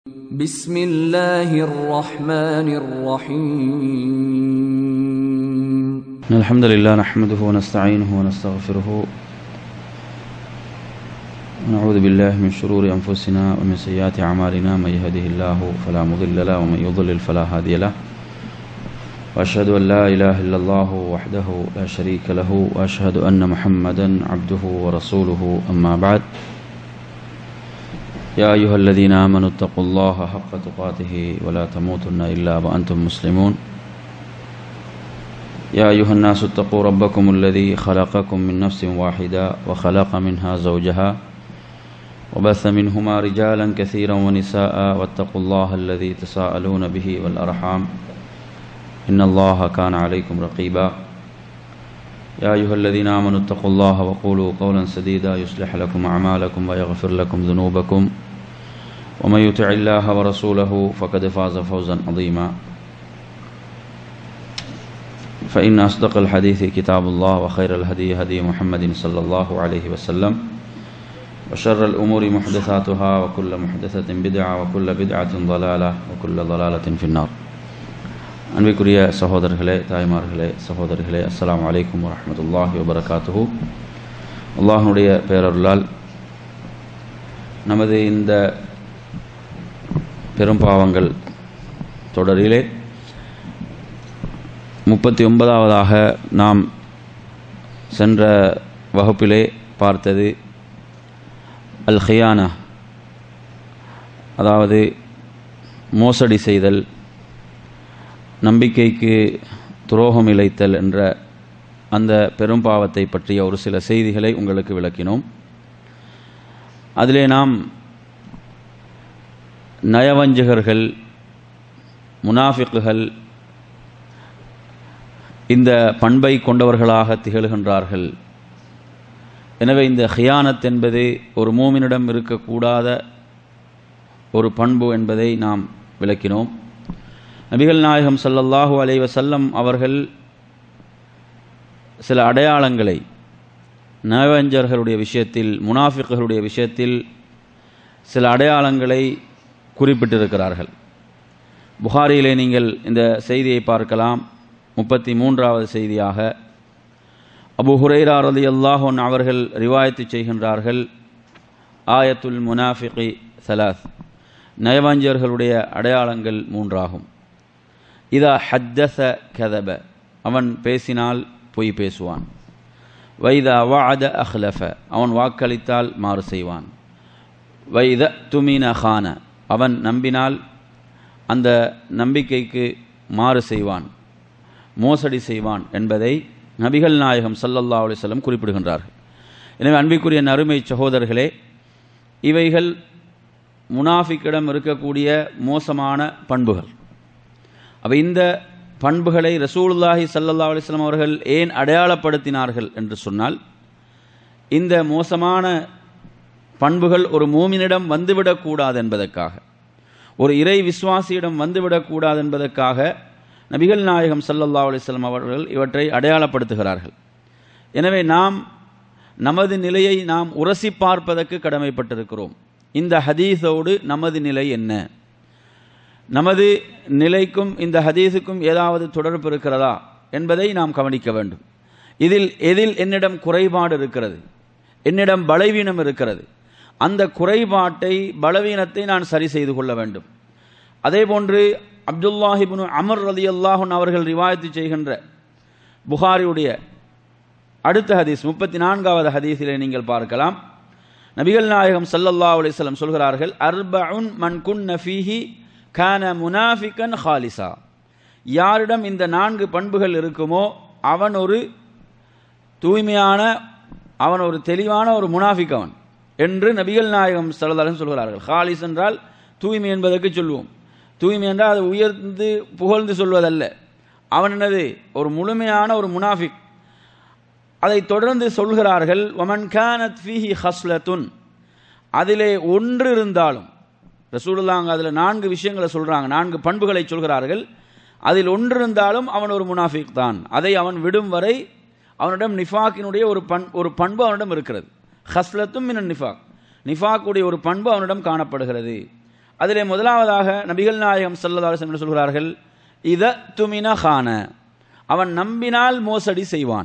بسم الله الرحمن الرحيم إن الحمد لله نحمده ونستعينه ونستغفره ونعوذ بالله من شرور أنفسنا ومن سيئات أعمالنا من يهده الله فلا مضل له ومن يضلل فلا هادي له وأشهد أن لا إله إلا الله وحده لا شريك له وأشهد أن محمدا عبده ورسوله أما بعد يا أيها الذين آمنوا اتقوا الله حق تقاته ولا تموتن إلا وأنتم مسلمون يا أيها الناس اتقوا ربكم الذي خلقكم من نفس واحدة وخلق منها زوجها وبث منهما رجالا كثيرا ونساء واتقوا الله الذي تساءلون به والأرحام إن الله كان عليكم رقيبا يا أيها الذين آمنوا اتقوا الله وقولوا قولا سديدا يصلح لكم أعمالكم ويغفر لكم ذنوبكم ومن يطع الله ورسوله فقد فاز فوزا عظيما فإن أصدق الحديث كتاب الله وخير الهدي هدي محمد صلى الله عليه وسلم وشر الأمور محدثاتها وكل محدثة بدعة وكل بدعة ضلالة وكل ضلالة في النار அன்பிற்குரிய சகோதரர்களே தாய்மார்களே சகோதரிகளே அஸ்ஸலாமு அலைக்கும் வரஹ்மத்துல்லாஹி வபரகாத்துஹு அல்லாஹனுடைய பேரருளால் நமது இந்த பெரும்பாவங்கள் தொடரிலே முப்பத்தி ஒன்பதாவதாக நாம் சென்ற வகுப்பிலே பார்த்தது அல் ஹியானா அதாவது மோசடி செய்தல் நம்பிக்கைக்கு துரோகம் இழைத்தல் என்ற அந்த பெரும்பாவத்தை பற்றிய ஒரு சில செய்திகளை உங்களுக்கு விளக்கினோம் அதிலே நாம் நயவஞ்சகர்கள் முனாஃபிக்குகள் இந்த பண்பை கொண்டவர்களாக திகழ்கின்றார்கள் எனவே இந்த ஹியானத் என்பது ஒரு மூமினிடம் இருக்கக்கூடாத ஒரு பண்பு என்பதை நாம் விளக்கினோம் நபிகள் நாயகம் சல்லல்லாஹூ அலை வசல்லம் அவர்கள் சில அடையாளங்களை நவஞ்சர்களுடைய விஷயத்தில் முனாஃபிக்குகளுடைய விஷயத்தில் சில அடையாளங்களை குறிப்பிட்டிருக்கிறார்கள் புகாரியிலே நீங்கள் இந்த செய்தியை பார்க்கலாம் முப்பத்தி மூன்றாவது செய்தியாக அபு ஹுரைரா ரதி அல்லாஹோன் அவர்கள் ரிவாயத்து செய்கின்றார்கள் ஆயத்துல் முனாஃபிகி சலாத் நயவாஞ்சியர்களுடைய அடையாளங்கள் மூன்றாகும் இதா ஹத்தச கதப அவன் பேசினால் பொய் பேசுவான் வைதா வாத அஹ்லஃப அவன் வாக்களித்தால் மாறு செய்வான் வைத துமின ஹான அவன் நம்பினால் அந்த நம்பிக்கைக்கு மாறு செய்வான் மோசடி செய்வான் என்பதை நபிகள் நாயகம் சல்லல்லா அலிஸ்லம் குறிப்பிடுகின்றார்கள் எனவே அன்பிற்குரிய நறுமை சகோதரர்களே இவைகள் முனாஃபிக்கிடம் இருக்கக்கூடிய மோசமான பண்புகள் அப்போ இந்த பண்புகளை ரசூலுல்லாஹி சல்லல்லா அலிஸ்லாம் அவர்கள் ஏன் அடையாளப்படுத்தினார்கள் என்று சொன்னால் இந்த மோசமான பண்புகள் ஒரு மூமினிடம் வந்துவிடக்கூடாது என்பதற்காக ஒரு இறை விசுவாசியிடம் வந்துவிடக்கூடாது என்பதற்காக நபிகள் நாயகம் சல்லல்லா அலிஸ்லாம் அவர்கள் இவற்றை அடையாளப்படுத்துகிறார்கள் எனவே நாம் நமது நிலையை நாம் உரசி பார்ப்பதற்கு கடமைப்பட்டிருக்கிறோம் இந்த ஹதீஸோடு நமது நிலை என்ன நமது நிலைக்கும் இந்த ஹதீஸுக்கும் ஏதாவது தொடர்பு இருக்கிறதா என்பதை நாம் கவனிக்க வேண்டும் இதில் எதில் என்னிடம் குறைபாடு இருக்கிறது என்னிடம் பலவீனம் இருக்கிறது அந்த குறைபாட்டை பலவீனத்தை நான் சரி செய்து கொள்ள வேண்டும் அதே போன்று அப்துல்லாஹிபுனு அமர் ரதி அல்லாஹன் அவர்கள் ரிவாயத்து செய்கின்ற புகாரியுடைய அடுத்த ஹதீஸ் முப்பத்தி நான்காவது ஹதீஸிலே நீங்கள் பார்க்கலாம் நபிகள் நாயகம் சல்லல்லா அலிஸ்லம் சொல்கிறார்கள் அர்பஉன் மன் குன் நஃபீஹி கான முனாஃபிகன் ஹாலிசா யாரிடம் இந்த நான்கு பண்புகள் இருக்குமோ அவன் ஒரு தூய்மையான அவன் ஒரு தெளிவான ஒரு முனாஃபிக் அவன் என்று நபிகள் நாயகம் சல்லதாலும் சொல்கிறார்கள் ஹாலிஸ் என்றால் தூய்மை என்பதற்கு சொல்லுவோம் தூய்மை என்றால் அதை உயர்ந்து புகழ்ந்து சொல்வதல்ல அவன் என்னது ஒரு முழுமையான ஒரு முனாஃபிக் அதை தொடர்ந்து சொல்கிறார்கள் ஒமன் கானத் ஃபீஹி ஹஸ்லத்துன் அதிலே ஒன்று இருந்தாலும் ரசூலுல்லாங்க அதில் நான்கு விஷயங்களை சொல்கிறாங்க நான்கு பண்புகளை சொல்கிறார்கள் அதில் ஒன்று இருந்தாலும் அவன் ஒரு முனாஃபிக் தான் அதை அவன் விடும் வரை அவனிடம் நிஃபாக்கினுடைய ஒரு பண் ஒரு பண்பு அவனிடம் இருக்கிறது ஹஸ்லத்தும் மின் நிஃபாக் நிஃபாக்குடைய ஒரு பண்பு அவனிடம் காணப்படுகிறது அதிலே முதலாவதாக நபிகள் நாயகம் சல்லதாசன் என்று சொல்கிறார்கள் இத துமின ஹான அவன் நம்பினால் மோசடி செய்வான்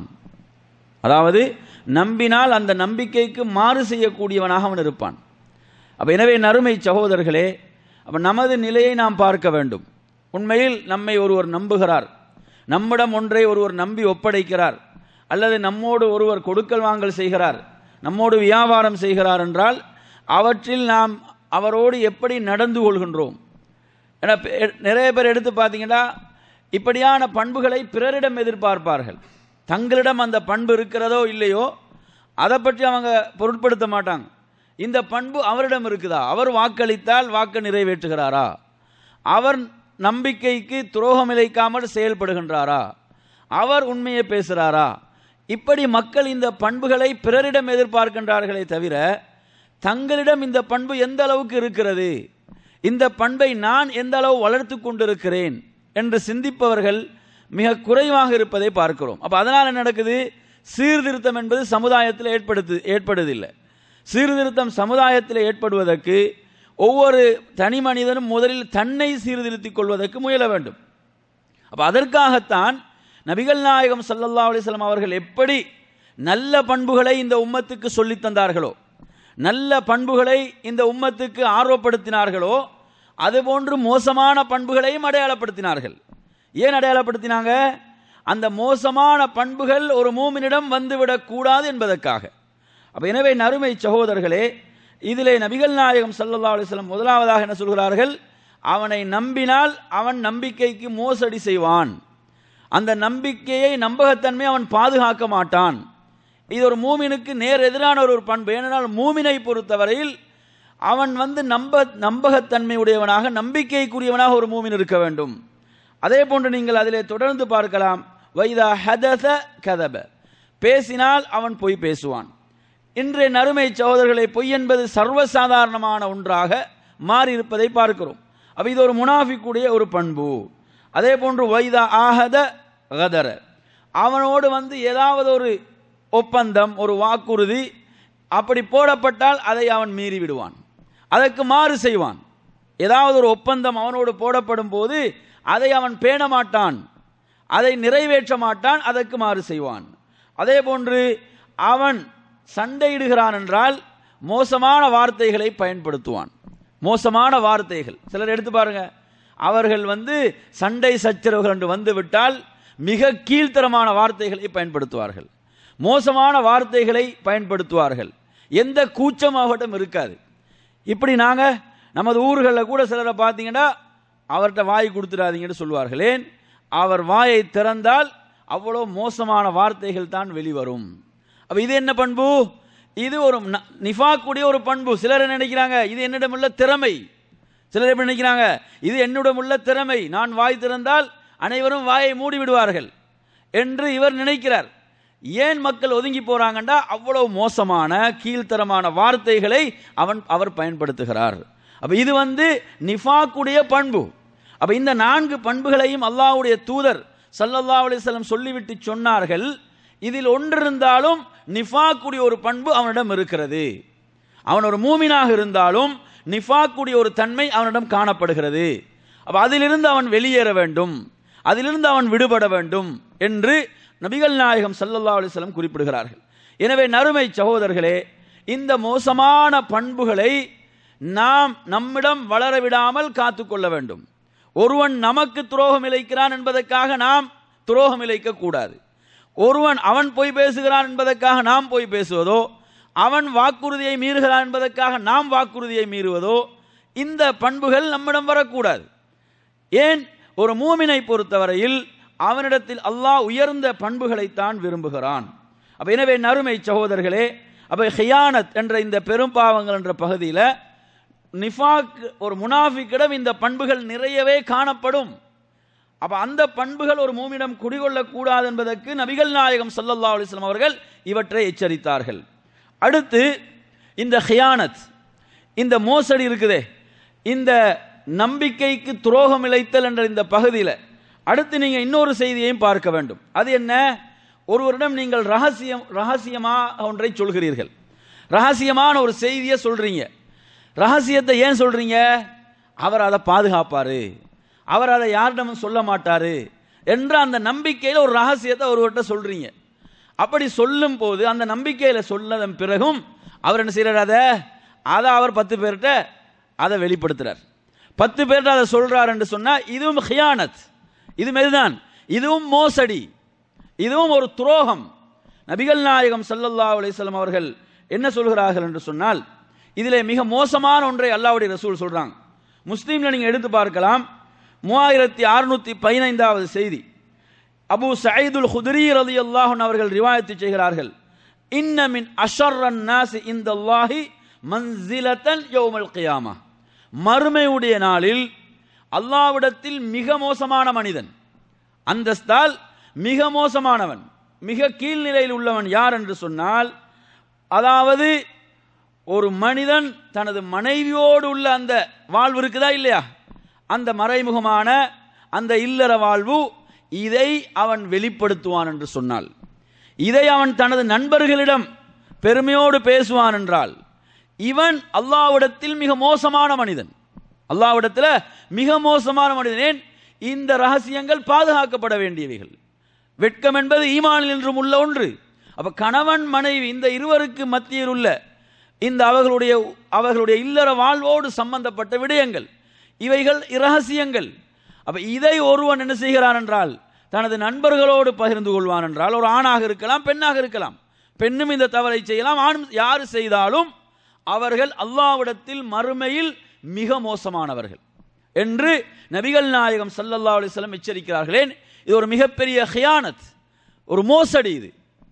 அதாவது நம்பினால் அந்த நம்பிக்கைக்கு மாறு செய்யக்கூடியவனாக அவன் இருப்பான் அப்ப எனவே நறுமை சகோதரர்களே அப்ப நமது நிலையை நாம் பார்க்க வேண்டும் உண்மையில் நம்மை ஒருவர் நம்புகிறார் நம்மிடம் ஒன்றை ஒருவர் நம்பி ஒப்படைக்கிறார் அல்லது நம்மோடு ஒருவர் கொடுக்கல் வாங்கல் செய்கிறார் நம்மோடு வியாபாரம் செய்கிறார் என்றால் அவற்றில் நாம் அவரோடு எப்படி நடந்து கொள்கின்றோம் ஏன்னா பெ- நிறைய பேர் எடுத்து பார்த்தீங்கன்னா இப்படியான பண்புகளை பிறரிடம் எதிர்பார்ப்பார்கள் தங்களிடம் அந்த பண்பு இருக்கிறதோ இல்லையோ அதை பற்றி அவங்க பொருட்படுத்த மாட்டாங்க இந்த பண்பு அவரிடம் இருக்குதா அவர் வாக்களித்தால் வாக்கு நிறைவேற்றுகிறாரா அவர் நம்பிக்கைக்கு துரோகம் இழைக்காமல் செயல்படுகின்றாரா அவர் உண்மையை பேசுகிறாரா இப்படி மக்கள் இந்த பண்புகளை பிறரிடம் எதிர்பார்க்கின்றார்களே தவிர தங்களிடம் இந்த பண்பு எந்த அளவுக்கு இருக்கிறது இந்த பண்பை நான் எந்த அளவு வளர்த்து கொண்டிருக்கிறேன் என்று சிந்திப்பவர்கள் மிக குறைவாக இருப்பதை பார்க்கிறோம் அப்ப அதனால் என்ன நடக்குது சீர்திருத்தம் என்பது சமுதாயத்தில் ஏற்படுத்து ஏற்படுவதில்லை சீர்திருத்தம் சமுதாயத்தில் ஏற்படுவதற்கு ஒவ்வொரு தனி மனிதனும் முதலில் தன்னை சீர்திருத்திக் கொள்வதற்கு முயல வேண்டும் அப்ப அதற்காகத்தான் நபிகள் நாயகம் ஸல்லல்லாஹு அலைஹி வஸல்லம் அவர்கள் எப்படி நல்ல பண்புகளை இந்த உம்மத்துக்கு சொல்லித் தந்தார்களோ நல்ல பண்புகளை இந்த உம்மத்துக்கு ஆர்வப்படுத்தினார்களோ அதுபோன்று மோசமான பண்புகளையும் அடையாளப்படுத்தினார்கள் ஏன் அடையாளப்படுத்தினாங்க அந்த மோசமான பண்புகள் ஒரு மூமினிடம் வந்துவிடக் கூடாது என்பதற்காக அப்ப எனவே நறுமை சகோதரர்களே இதிலே நபிகள் நாயகம் ஸல்லல்லாஹு அலைஹி வஸல்லம் முதலாவதாக என்ன சொல்கிறார்கள் அவனை நம்பினால் அவன் நம்பிக்கைக்கு மோசடி செய்வான் அந்த நம்பிக்கையை நம்பகத்தன்மை அவன் பாதுகாக்க மாட்டான் இது ஒரு மூமினுக்கு நேர் எதிரான ஒரு பண்பு ஏனென்றால் மூமினை பொறுத்தவரையில் அவன் வந்து நம்ப நம்பகத்தன்மை உடையவனாக நம்பிக்கைக்குரியவனாக ஒரு மூமின் இருக்க வேண்டும் அதே போன்று நீங்கள் அதிலே தொடர்ந்து பார்க்கலாம் வைதா ஹதச கதப பேசினால் அவன் பொய் பேசுவான் இன்றைய நறுமை சகோதரர்களை பொய் என்பது சர்வசாதாரணமான ஒன்றாக மாறி இருப்பதை பார்க்கிறோம் அப்ப இது ஒரு முனாஃபிக்குடைய ஒரு பண்பு அதே போன்று வைதா ஆஹத கதர அவனோடு வந்து ஏதாவது ஒரு ஒப்பந்தம் ஒரு வாக்குறுதி அப்படி போடப்பட்டால் அதை அவன் மீறி விடுவான் அதற்கு மாறு செய்வான் ஏதாவது ஒரு ஒப்பந்தம் அவனோடு போடப்படும் போது அதை அவன் பேண மாட்டான் அதை நிறைவேற்ற மாட்டான் அதற்கு மாறு செய்வான் அதே போன்று அவன் சண்டையிடுகிறான் என்றால் மோசமான வார்த்தைகளை பயன்படுத்துவான் மோசமான வார்த்தைகள் சிலர் எடுத்து பாருங்க அவர்கள் வந்து சண்டை சச்சரவுகள் என்று வந்து விட்டால் மிக கீழ்த்தரமான வார்த்தைகளை பயன்படுத்துவார்கள் மோசமான வார்த்தைகளை பயன்படுத்துவார்கள் எந்த கூச்சம் அவர்கிட்ட இருக்காது இப்படி நாங்கள் நமது ஊர்களில் கூட சிலரை பார்த்தீங்கன்னா அவர்கிட்ட வாய் கொடுத்துடாதீங்கன்னு சொல்வார்கள் ஏன் அவர் வாயை திறந்தால் அவ்வளோ மோசமான வார்த்தைகள் தான் வெளிவரும் அப்ப இது என்ன பண்பு இது ஒரு ந- நிஃபாக்குடைய ஒரு பண்பு சிலர் என்ன நினைக்கிறாங்க இது என்னிடம் உள்ள திறமை சிலர் எப்படி நினைக்கிறாங்க இது என்னிடம் உள்ள திறமை நான் வாய் திறந்தால் அனைவரும் வாயை மூடி விடுவார்கள் என்று இவர் நினைக்கிறார் ஏன் மக்கள் ஒதுங்கி போறாங்கண்டா அவ்வளவு மோசமான கீழ்த்தரமான வார்த்தைகளை அவன் அவர் பயன்படுத்துகிறார் அப்ப இது வந்து நிஃபாக்குடைய பண்பு அப்ப இந்த நான்கு பண்புகளையும் அல்லாஹ்வுடைய தூதர் ஸல்லல்லாஹு அலைஹி வஸல்லம் சொல்லிவிட்டு சொன்னார்கள் இதில் ஒன்றிருந்தாலும் நிஃபாக்குடைய ஒரு பண்பு அவனிடம் இருக்கிறது அவன் ஒரு மூமினாக இருந்தாலும் நிஃபாக்குடைய ஒரு தன்மை அவனிடம் காணப்படுகிறது அப்ப அதிலிருந்து அவன் வெளியேற வேண்டும் அதிலிருந்து அவன் விடுபட வேண்டும் என்று நபிகள் நாயகம் ஸல்லல்லாஹு அலைஹி வஸல்லம் குறிப்பிடுகிறார்கள் எனவே நறுமை சகோதரர்களே இந்த மோசமான பண்புகளை நாம் நம்மிடம் வளர விடாமல் காத்துக்கொள்ள வேண்டும் ஒருவன் நமக்கு துரோகம் இழைக்கிறான் என்பதற்காக நாம் துரோகம் இழைக்க கூடாது ஒருவன் அவன் போய் பேசுகிறான் என்பதற்காக நாம் போய் பேசுவதோ அவன் வாக்குறுதியை மீறுகிறான் என்பதற்காக நாம் வாக்குறுதியை மீறுவதோ இந்த பண்புகள் நம்மிடம் வரக்கூடாது ஏன் ஒரு மூமினை பொறுத்தவரையில் அவனிடத்தில் அல்லாஹ் உயர்ந்த பண்புகளைத்தான் விரும்புகிறான் அப்ப எனவே நறுமை சகோதரர்களே அப்ப ஹியானத் என்ற இந்த பெரும் பாவங்கள் என்ற பகுதியில் நிஃபாக் ஒரு முனாஃபிக்கிடம் இந்த பண்புகள் நிறையவே காணப்படும் அப்ப அந்த பண்புகள் ஒரு மூமிடம் குடிகொள்ளக் கூடாது என்பதற்கு நபிகள் நாயகம் ஸல்லல்லாஹு அலைஹி வஸல்லம் அவர்கள் இவற்றை எச்சரித்தார்கள் அடுத்து இந்த ஹியானத் இந்த மோசடி இருக்குதே இந்த நம்பிக்கைக்கு துரோகம் இழைத்தல் என்ற இந்த பகுதியில் அடுத்து நீங்க இன்னொரு செய்தியையும் பார்க்க வேண்டும் அது என்ன ஒருவரிடம் நீங்கள் ரகசியம் ரகசியமாக ஒன்றை சொல்கிறீர்கள் ரகசியமான ஒரு செய்தியை சொல்றீங்க ரகசியத்தை ஏன் சொல்றீங்க அவர் அதை பாதுகாப்பாரு அவர் அதை யாரிடமும் சொல்ல மாட்டாரு என்ற அந்த நம்பிக்கையில் ஒரு ரகசியத்தை ஒருவர்கிட்ட சொல்றீங்க அப்படி சொல்லும் போது அந்த நம்பிக்கையில சொல்லதன் பிறகும் அவர் என்ன செய்யறாரு அதை அதை அவர் பத்து பேர்கிட்ட அதை வெளிப்படுத்துறார் பத்து பேர்கிட்ட அதை சொல்றார் என்று சொன்னா இதுவும் ஹியானத் இது மெதுதான் இதுவும் மோசடி இதுவும் ஒரு துரோகம் நபிகள் நாயகம் ஸல்லல்லாஹு அலைஹி வஸல்லம் அவர்கள் என்ன சொல்கிறார்கள் என்று சொன்னால் இதிலே மிக மோசமான ஒன்றை அல்லாஹ்வுடைய ரசூல் சொல்றாங்க முஸ்லீம்ல நீங்க எடுத்து பார்க்கலாம் மூவாயிரத்தி அறுநூத்தி பதினைந்தாவது செய்தி அபு சயீதுல் ஹுதுரி ரலியல்லாஹு அன்ஹு அவர்கள் ரிவாயத்து செய்கிறார்கள் இன்ன மின் அஷர்ரன் நாசி இந்தல்லாஹி மன்சிலத்தன் யௌமல் கியாமா மறுமையுடைய நாளில் அல்லாவிடத்தில் மிக மோசமான மனிதன் அந்தஸ்தால் மிக மோசமானவன் மிக கீழ்நிலையில் உள்ளவன் யார் என்று சொன்னால் அதாவது ஒரு மனிதன் தனது மனைவியோடு உள்ள அந்த வாழ்வு இருக்குதா இல்லையா அந்த மறைமுகமான அந்த இல்லற வாழ்வு இதை அவன் வெளிப்படுத்துவான் என்று சொன்னால் இதை அவன் தனது நண்பர்களிடம் பெருமையோடு பேசுவான் என்றால் இவன் அல்லாவிடத்தில் மிக மோசமான மனிதன் அல்லாவிடத்தில் மிக மோசமான மனிதன் ஏன் இந்த ரகசியங்கள் பாதுகாக்கப்பட வேண்டியவைகள் வெட்கம் என்பது ஈமானில் என்றும் உள்ள ஒன்று அப்ப கணவன் மனைவி இந்த இருவருக்கு மத்தியில் உள்ள இந்த அவர்களுடைய அவர்களுடைய இல்லற வாழ்வோடு சம்பந்தப்பட்ட விடயங்கள் இவைகள் இரகசியங்கள் அப்ப இதை ஒருவன் என்ன செய்கிறான் என்றால் தனது நண்பர்களோடு பகிர்ந்து கொள்வான் என்றால் ஒரு ஆணாக இருக்கலாம் பெண்ணாக இருக்கலாம் பெண்ணும் இந்த தவறை செய்யலாம் ஆணும் யார் செய்தாலும் அவர்கள் அல்லாவிடத்தில் மறுமையில் மிக மோசமானவர்கள் என்று நபிகள் நாயகம் ஸல்லல்லாஹு அலைஹி வஸல்லம் எச்சரிக்கிறார்களே இது ஒரு மிகப்பெரிய ஹியானத் ஒரு மோசடி இது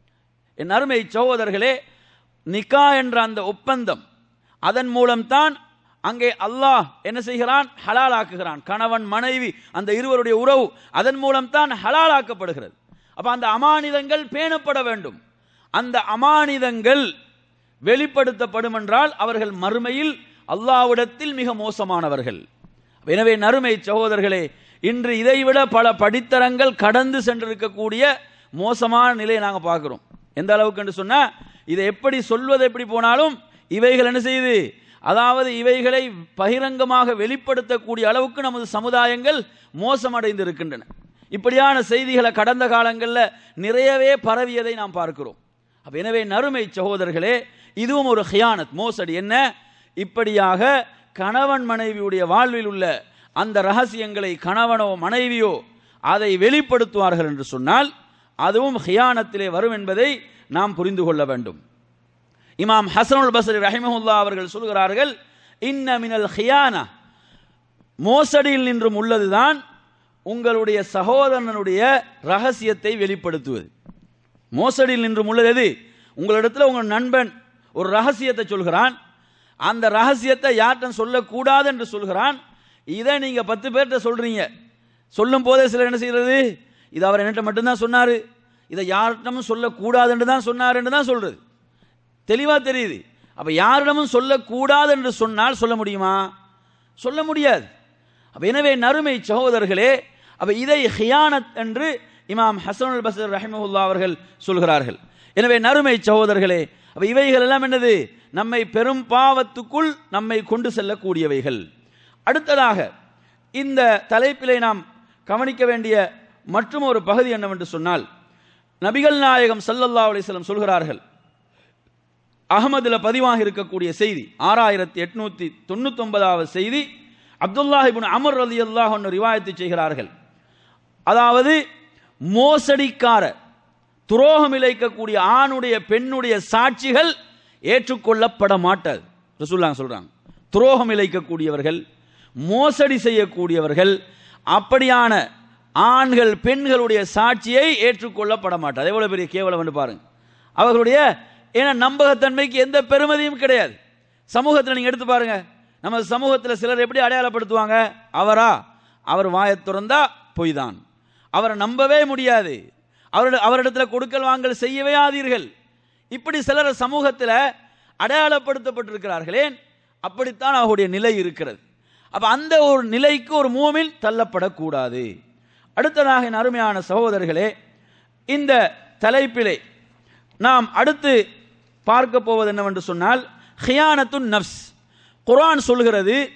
என் அருமை சகோதரர்களே நிக்கா என்ற அந்த ஒப்பந்தம் அதன் மூலம்தான் அங்கே அல்லாஹ் என்ன செய்கிறான் ஹலாலாக்குகிறான் கணவன் மனைவி அந்த இருவருடைய உறவு அதன் மூலம்தான் ஹலாலாக்கப்படுகிறது அப்ப அந்த அமானிதங்கள் பேணப்பட வேண்டும் அந்த அமானிதங்கள் வெளிப்படுத்தப்படும் என்றால் அவர்கள் மறுமையில் அல்லாவிடத்தில் மிக மோசமானவர்கள் எனவே நறுமை சகோதரர்களே இன்று இதைவிட பல படித்தரங்கள் கடந்து சென்றிருக்கக்கூடிய மோசமான நிலையை நாங்கள் பார்க்கிறோம் எந்த அளவுக்கு என்று சொன்னா இதை எப்படி சொல்வது எப்படி போனாலும் இவைகள் என்ன செய்யுது அதாவது இவைகளை பகிரங்கமாக வெளிப்படுத்தக்கூடிய அளவுக்கு நமது சமுதாயங்கள் மோசமடைந்து இருக்கின்றன இப்படியான செய்திகளை கடந்த காலங்களில் நிறையவே பரவியதை நாம் பார்க்கிறோம் அப்ப எனவே நறுமை சகோதரர்களே இதுவும் ஒரு ஹியானத் மோசடி என்ன இப்படியாக கணவன் மனைவியுடைய வாழ்வில் உள்ள அந்த ரகசியங்களை கணவனோ மனைவியோ அதை வெளிப்படுத்துவார்கள் என்று சொன்னால் அதுவும் ஹியானத்திலே வரும் என்பதை நாம் புரிந்து கொள்ள வேண்டும் இமாம் ஹசனுல் பஸ்ரி ரஹிமஹுல்லா அவர்கள் சொல்கிறார்கள் இன்ன மினல் ஹியானா மோசடியில் நின்றும் உள்ளதுதான் உங்களுடைய சகோதரனுடைய ரகசியத்தை வெளிப்படுத்துவது மோசடியில் நின்றும் உள்ளது எது உங்களிடத்தில் உங்கள் நண்பன் ஒரு ரகசியத்தை சொல்கிறான் அந்த ரகசியத்தை யார்கிட்ட சொல்லக்கூடாது என்று சொல்கிறான் இதை நீங்க பத்து பேர்கிட்ட சொல்றீங்க சொல்லும் போதே சிலர் என்ன செய்யறது இது அவர் என்கிட்ட மட்டும்தான் சொன்னாரு இதை யார்கிட்டமும் சொல்லக்கூடாது என்று தான் சொன்னார் என்று தான் சொல்றது தெளிவா தெரியுது அப்ப யாரிடமும் சொல்லக்கூடாது என்று சொன்னால் சொல்ல முடியுமா சொல்ல முடியாது அப்ப எனவே நறுமை சகோதரர்களே அப்ப இதை ஹியானத் என்று இமாம் ஹசனுல் பசர் ரஹிமஹுல்லா அவர்கள் சொல்கிறார்கள் எனவே நறுமை சகோதரர்களே அப்ப இவைகள் எல்லாம் என்னது நம்மை பெரும் பாவத்துக்குள் நம்மை கொண்டு செல்லக்கூடியவைகள் அடுத்ததாக இந்த தலைப்பிலே நாம் கவனிக்க வேண்டிய மற்றும் ஒரு பகுதி என்னவென்று சொன்னால் நபிகள் நாயகம் ஸல்லல்லாஹு அலைஹி வஸல்லம் சொல்கிறார்கள் அகமதுல பதிவாக இருக்கக்கூடிய செய்தி ஆறாயிரத்தி எட்நூத்தி தொண்ணூத்தி ஒன்பதாவது செய்தி அப்துல்லாஹிபின் அமர் ரலி அல்லாஹ் ரிவாயத்து செய்கிறார்கள் அதாவது மோசடிக்கார துரோகம் இழைக்கக்கூடிய ஆணுடைய பெண்ணுடைய சாட்சிகள் ஏற்றுக்கொள்ளப்பட மாட்டாது ரசூல்லாங்க சொல்றாங்க துரோகம் இழைக்கக்கூடியவர்கள் மோசடி செய்யக்கூடியவர்கள் அப்படியான ஆண்கள் பெண்களுடைய சாட்சியை ஏற்றுக்கொள்ளப்பட மாட்டாது எவ்வளவு பெரிய கேவலம் என்று பாருங்க அவர்களுடைய ஏன்னா நம்பகத்தன்மைக்கு எந்த பெருமதியும் கிடையாது சமூகத்தில் நீங்க எடுத்து பாருங்க நம்ம சமூகத்தில் சிலர் எப்படி அடையாளப்படுத்துவாங்க அவரா அவர் வாயை திறந்தா பொய் தான் அவரை நம்பவே முடியாது அவரோட அவரிடத்தில் கொடுக்கல் வாங்கல் செய்யவே ஆதீர்கள் இப்படி சிலர் சமூகத்தில் அடையாளப்படுத்தப்பட்டிருக்கிறார்களே அப்படித்தான் அவருடைய நிலை இருக்கிறது அப்ப அந்த ஒரு நிலைக்கு ஒரு மூமின் தள்ளப்படக்கூடாது அடுத்ததாக என் அருமையான சகோதரர்களே இந்த தலைப்பிலே நாம் அடுத்து பார்க்க போவது என்னவென்று சொன்னால் ஹியானத்துன் நப்ஸ் குர்ஆன் சொல்கிறது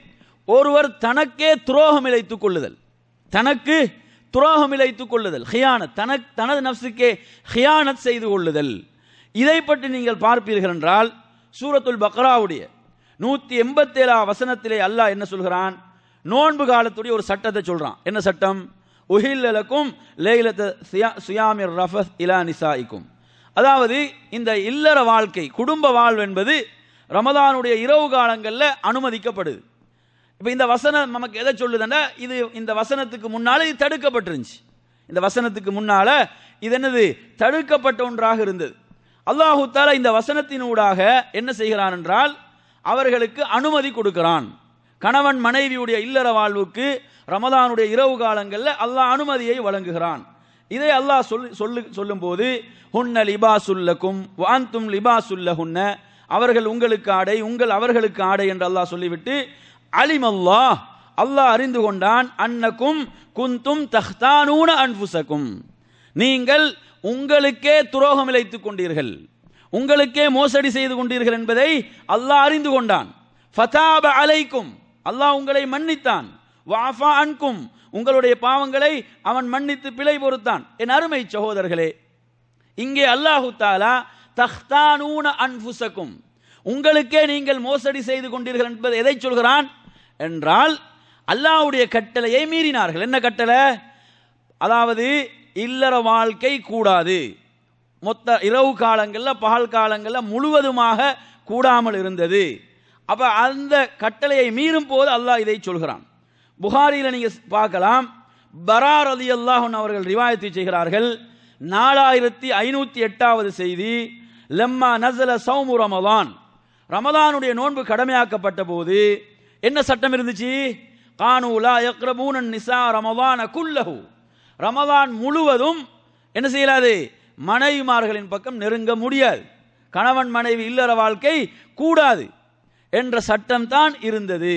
ஒருவர் தனக்கே துரோகம் இழைத்துக் கொள்ளுதல் தனக்கு துரோகம் இழைத்துக் கொள்ளுதல் ஹியானத் தனக் தனது நப்சுக்கே ஹியானத் செய்து கொள்ளுதல் இதை பற்றி நீங்கள் பார்ப்பீர்கள் என்றால் சூரத்துல் பக்ராவுடைய நூத்தி எண்பத்தேழா வசனத்திலே அல்லாஹ் என்ன சொல்கிறான் நோன்பு காலத்துடைய ஒரு சட்டத்தை சொல்றான் என்ன சட்டம் உஹில்லலக்கும் லேயிலத்த சுயாமிர் ரஃபஸ் இலா நிசாயிக்கும் அதாவது இந்த இல்லற வாழ்க்கை குடும்ப வாழ்வு என்பது ரமதானுடைய இரவு காலங்களில் அனுமதிக்கப்படுது இப்போ இந்த வசனம் நமக்கு எதை சொல்லுதுன்னா இது இந்த வசனத்துக்கு முன்னால இது தடுக்கப்பட்டிருந்துச்சு இந்த வசனத்துக்கு முன்னால இது என்னது தடுக்கப்பட்ட ஒன்றாக இருந்தது அல்லாஹு தாலா இந்த வசனத்தினூடாக என்ன செய்கிறான் என்றால் அவர்களுக்கு அனுமதி கொடுக்கிறான் கணவன் மனைவியுடைய இல்லற வாழ்வுக்கு ரமதானுடைய இரவு காலங்களில் அல்லாஹ் அனுமதியை வழங்குகிறான் இதை அல்லாஹ் சொல்லி சொல்லு சொல்லும்போது ஹுன்ன லிபாசுல்லக்கும் வாந்தும் லிபாசுல்லஹுன்ன அவர்கள் உங்களுக்கு ஆடை உங்கள் அவர்களுக்கு ஆடை என்று அல்லாஹ் சொல்லிவிட்டு அலிம் அல்லாஹ் அல்லாஹ் அறிந்து கொண்டான் அன்னக்கும் குந்தும் தஹ்தானூன அன்புசக்கும் நீங்கள் உங்களுக்கே துரோகம் இழைத்துக் கொண்டீர்கள் உங்களுக்கே மோசடி செய்து கொண்டீர்கள் என்பதை அல்லாஹ் அறிந்து கொண்டான் ஃபதாப அலைக்கும் அல்லாஹ் உங்களை மன்னித்தான் வாஃபா அன்கும் உங்களுடைய பாவங்களை அவன் மன்னித்து பிழை பொறுத்தான் என் அருமை சகோதரர்களே இங்கே அல்லாஹு தாலா தஹ்தானூன அன்புசக்கும் உங்களுக்கே நீங்கள் மோசடி செய்து கொண்டீர்கள் என்பது எதை சொல்கிறான் என்றால் அல்லாஹ்வுடைய கட்டளையை மீறினார்கள் என்ன கட்டளை அதாவது இல்லற வாழ்க்கை கூடாது மொத்த இரவு காலங்களில் பகல் காலங்களில் முழுவதுமாக கூடாமல் இருந்தது அப்ப அந்த கட்டளையை மீறும் போது அல்லாஹ் இதை சொல்கிறான் புகாரியில் நீங்க பார்க்கலாம் பரார் அலி அல்லாஹன் அவர்கள் ரிவாயத்தை செய்கிறார்கள் நாலாயிரத்தி ஐநூத்தி எட்டாவது செய்தி லம்மா நசல சௌமு ரமலான் ரமலானுடைய நோன்பு கடமையாக்கப்பட்ட போது என்ன சட்டம் இருந்துச்சு கானூலா யக்ரபூனன் நிசா ரமலான குல்லஹு ரமலான் முழுவதும் என்ன செய்யலாது மனைவிமார்களின் பக்கம் நெருங்க முடியாது கணவன் மனைவி இல்லற வாழ்க்கை கூடாது என்ற சட்டம் தான் இருந்தது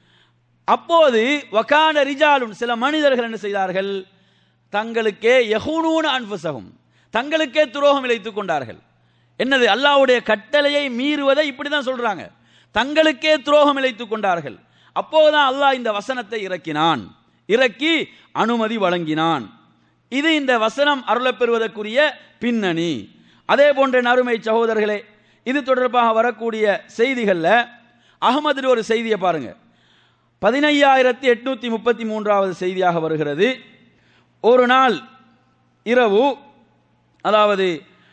அப்போது வக்கான ரிஜாலும் சில மனிதர்கள் என்ன செய்தார்கள் தங்களுக்கே யகுனூன அன்புசகும் தங்களுக்கே துரோகம் இழைத்துக் கொண்டார்கள் என்னது அல்லாஹ்வுடைய கட்டளையை மீறுவதை இப்படிதான் சொல்றாங்க தங்களுக்கே துரோகம் இழைத்துக் கொண்டார்கள் அப்போதுதான் அல்லாஹ் இந்த வசனத்தை இறக்கினான் இறக்கி அனுமதி வழங்கினான் இது இந்த வசனம் அருளப் பெறுவதற்குரிய பின்னணி அதே போன்ற நறுமை சகோதரர்களே இது தொடர்பாக வரக்கூடிய செய்திகளில் அகமது ஒரு செய்தியை பாருங்க பதினையாயிரத்தி எட்நூத்தி முப்பத்தி மூன்றாவது செய்தியாக வருகிறது ஒரு நாள் இரவு அதாவது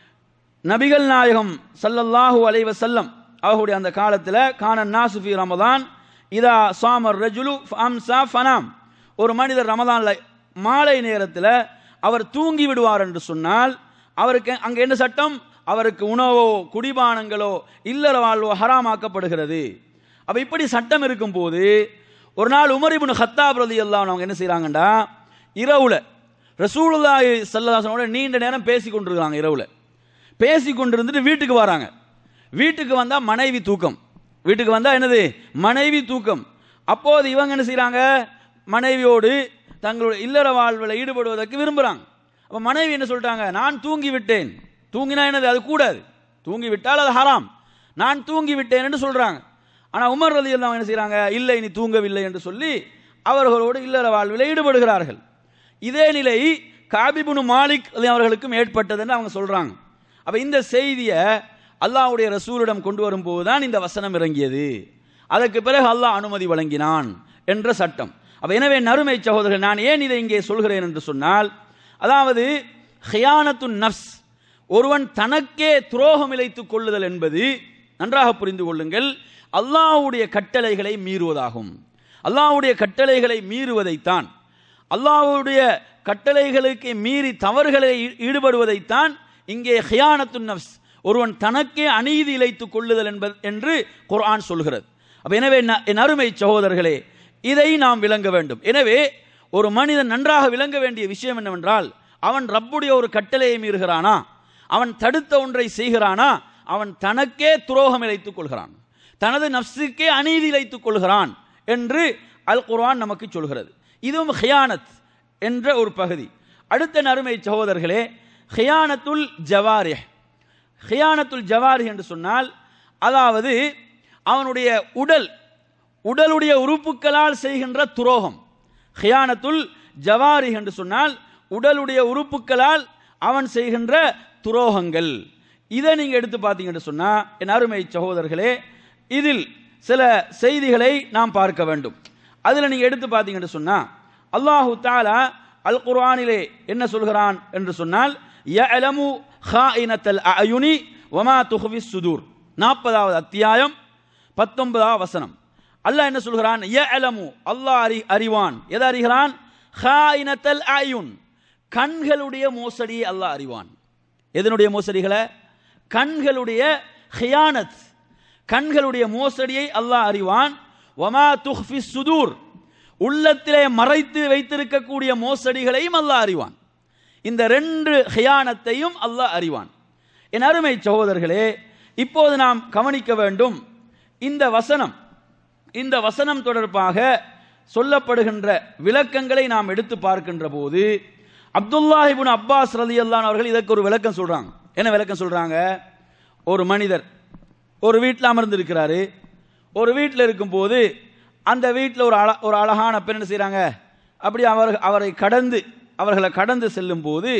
நபிகள் நாயகம் சல்லல்லாஹு அலைவ செல்லம் அவர்களுடைய அந்த காலத்தில் கானன் நாசுஃபி ரமதான் இதா சாமர் ரஜுலு அம்சா ஃபனாம் ஒரு மனிதர் ரமதான்ல மாலை நேரத்தில் அவர் தூங்கி விடுவார் என்று சொன்னால் அவருக்கு அங்கே என்ன சட்டம் அவருக்கு உணவோ குடிபானங்களோ இல்லற வாழ்வோ ஹராமாக்கப்படுகிறது அப்ப இப்படி சட்டம் இருக்கும் போது ஒரு நாள் உமர் இப்னு ஹத்தாப் ரலி அவங்க என்ன செய்றாங்கடா இரவுல ரசூலுல்லாஹி ஸல்லல்லாஹு நீண்ட நேரம் பேசி கொண்டிருக்காங்க இரவுல பேசி கொண்டிருந்துட்டு வீட்டுக்கு வராங்க வீட்டுக்கு வந்தா மனைவி தூக்கம் வீட்டுக்கு வந்தா என்னது மனைவி தூக்கம் அப்போது இவங்க என்ன செய்றாங்க மனைவியோடு தங்களுடைய இல்லற வாழ்வில் ஈடுபடுவதற்கு விரும்புறாங்க அப்ப மனைவி என்ன சொல்லிட்டாங்க நான் தூங்கி விட்டேன் தூங்கினா என்னது அது கூடாது தூங்கி விட்டால் அது ஹராம் நான் தூங்கி விட்டேன் என்று சொல்றாங்க ஆனா உமர் ரலி அல்லாஹ் என்ன செய்றாங்க இல்லை நீ தூங்கவில்லை என்று சொல்லி அவர்களோடு இல்லற வாழ்வில் ஈடுபடுகிறார்கள் இதே நிலை காபிபுனு மாலிக் ரலி அவர்களுக்கும் ஏற்பட்டதுன்னு அவங்க சொல்றாங்க அப்ப இந்த செய்தியை அல்லாஹ்வுடைய ரசூலிடம் கொண்டு வரும்போது தான் இந்த வசனம் இறங்கியது அதற்கு பிறகு அல்லாஹ் அனுமதி வழங்கினான் என்ற சட்டம் அப்ப எனவே நறுமை சகோதரர்கள் நான் ஏன் இதை இங்கே சொல்கிறேன் என்று சொன்னால் அதாவது ஹியானத்து நஃப்ஸ் ஒருவன் தனக்கே துரோகம் இழைத்துக் கொள்ளுதல் என்பது நன்றாக புரிந்து கொள்ளுங்கள் அல்லாஹ்வுடைய கட்டளைகளை மீறுவதாகும் அல்லாஹ்வுடைய கட்டளைகளை மீறுவதைத்தான் அல்லாஹ்வுடைய கட்டளைகளுக்கு மீறி தவறுகளை ஈ- ஈடுபடுவதைத்தான் இங்கே ஹியானத்து நஃப்ஸ் ஒருவன் தனக்கே அநீதி இழைத்துக் கொள்ளுதல் என்பது என்று குர்ஆன் சொல்கிறது அப்ப எனவே ந- என் அருமை சகோதரர்களே இதை நாம் விளங்க வேண்டும் எனவே ஒரு மனிதன் நன்றாக விளங்க வேண்டிய விஷயம் என்னவென்றால் அவன் ரப்புடைய ஒரு கட்டளையை மீறுகிறானா அவன் தடுத்த ஒன்றை செய்கிறானா அவன் தனக்கே துரோகம் இழைத்துக் கொள்கிறான் தனது நப்சுக்கே அநீதி இழைத்துக் கொள்கிறான் என்று அல் குர்ஆன் நமக்கு சொல்கிறது இதுவும் ஹியானத் என்ற ஒரு பகுதி அடுத்த நறுமை சகோதரர்களே ஹியானத்துல் ஜவாரிஹ் ஹியானத்துல் ஜவாரி என்று சொன்னால் அதாவது அவனுடைய உடல் உடலுடைய உறுப்புகளால் செய்கின்ற துரோகம் ஹியானத்துல் ஜவாரி என்று சொன்னால் உடலுடைய உறுப்புகளால் அவன் செய்கின்ற துரோகங்கள் இதை நீங்க எடுத்து பார்த்தீங்கன்னு சொன்னா என் அருமை சகோதரர்களே இதில் சில செய்திகளை நாம் பார்க்க வேண்டும் அதில் நீங்க எடுத்து பார்த்தீங்கன்னு சொன்னா அல்லாஹு தாலா அல் குர்ஆனிலே என்ன சொல்கிறான் என்று சொன்னால் யஅலமு ஹாயினத்தல் அயுனி வமா துஹ்வி சுதூர் நாற்பதாவது அத்தியாயம் பத்தொன்பதாவது வசனம் அல்லாஹ் என்ன சொல்கிறான் யஅலமு அல்லாஹ் அறி அறிவான் எதை அறிகிறான் ஹாயினத்தல் அயுன் கண்களுடைய மோசடியை அல்லாஹ் அறிவான் எதனுடைய மோசடிகளை கண்களுடைய ஹியானத் கண்களுடைய மோசடியை அல்லாஹ் அறிவான் வமா துஹ்ஃபி சுதூர் உள்ளத்திலே மறைத்து வைத்திருக்கக்கூடிய மோசடிகளையும் அல்லாஹ் அறிவான் இந்த ரெண்டு ஹியானத்தையும் அல்லாஹ் அறிவான் என் அருமை சகோதரர்களே இப்போது நாம் கவனிக்க வேண்டும் இந்த வசனம் இந்த வசனம் தொடர்பாக சொல்லப்படுகின்ற விளக்கங்களை நாம் எடுத்து பார்க்கின்ற போது அப்துல்லாஹிபுன் அப்பாஸ் ரலி அவர்கள் இதற்கு ஒரு விளக்கம் சொல்றாங்க என்ன விளக்கம் சொல்றாங்க ஒரு மனிதர் ஒரு வீட்டில் அமர்ந்திருக்கிறாரு ஒரு வீட்டில் இருக்கும்போது அந்த வீட்டில் ஒரு அழ ஒரு அழகான பெண் என்ன செய்கிறாங்க அப்படி அவர் அவரை கடந்து அவர்களை கடந்து செல்லும் போது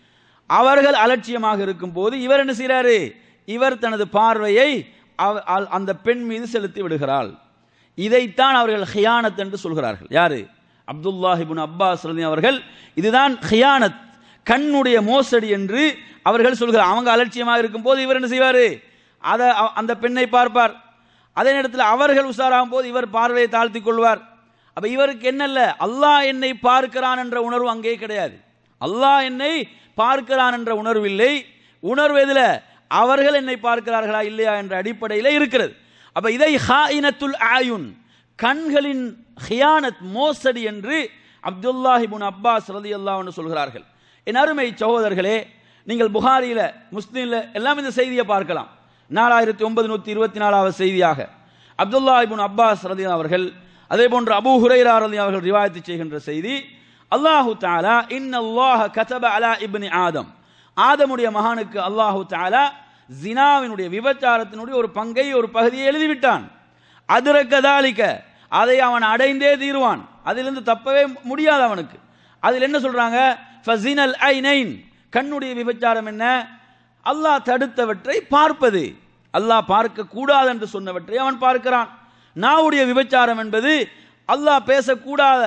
அவர்கள் அலட்சியமாக இருக்கும்போது இவர் என்ன செய்கிறாரு இவர் தனது பார்வையை அவ- அல்- அந்த பெண் மீது செலுத்தி விடுகிறாள் இதைத்தான் அவர்கள் ஹியானத் என்று சொல்கிறார்கள் யாரு அப்துல்லாஹிபுன் அப்பாஸ் ரலியல்லாஹு அவர்கள் இதுதான் ஹியானத் கண்ணுடைய மோசடி என்று அவர்கள் சொல்கிறார் அவங்க அலட்சியமாக இருக்கும்போது இவர் என்ன செய்வாரு அதை அ- அந்த பெண்ணை பார்ப்பார் அதே நேரத்தில் அவர்கள் உஷாராகும் போது இவர் பார்வையை தாழ்த்திக் கொள்வார் அப்ப இவருக்கு என்னல்ல அல்லாஹ் என்னை பார்க்கிறான் என்ற உணர்வு அங்கே கிடையாது அல்லாஹ் என்னை பார்க்கிறான் என்ற உணர்வு இல்லை உணர்வு எதுல அவர்கள் என்னை பார்க்கிறார்களா இல்லையா என்ற அடிப்படையில் இருக்கிறது அப்ப இதை ஹாயினத்துல் ஆயுன் கண்களின் ஹியானத் மோசடி என்று அப்துல்லாஹிபுன் அப்பாஸ் ரலியல்லாஹு அன்ஹு சொல்கிறார்கள் என் அருமை சகோதரர்களே நீங்கள் புகாரியில முஸ்லீம்ல எல்லாம் இந்த செய்தியை பார்க்கலாம் நாலாயிரத்தி ஒன்பது நூத்தி இருபத்தி நாலாவது செய்தியாக அப்துல்லா இப்னு அப்பாஸ் ரலியல்லாஹு அவர்கள் அதே போன்று அபூ ஹுரைரா ரலியல்லாஹு அவர்கள் ரிவாயத்து செய்கின்ற செய்தி அல்லாஹு தஆலா இன்னல்லாஹ கதப அலா இப்னி ஆதம் ஆதமுடைய மகானுக்கு அல்லாஹு தஆலா ஜினாவினுடைய விபச்சாரத்தினுடைய ஒரு பங்கை ஒரு பகுதியை எழுதிவிட்டான் அதிரக்கதாலிக்க அதை அவன் அடைந்தே தீருவான் அதிலிருந்து தப்பவே முடியாது அவனுக்கு அதில் என்ன சொல்றாங்க ஃபஸினல் ஐனைன் கண்ணுடைய விபச்சாரம் என்ன அல்லாஹ் தடுத்தவற்றை பார்ப்பது அல்லாஹ் பார்க்க கூடாது என்று சொன்னவற்றை அவன் பார்க்கிறான் நாவுடைய விபச்சாரம் என்பது அல்லாஹ் பேசக்கூடாத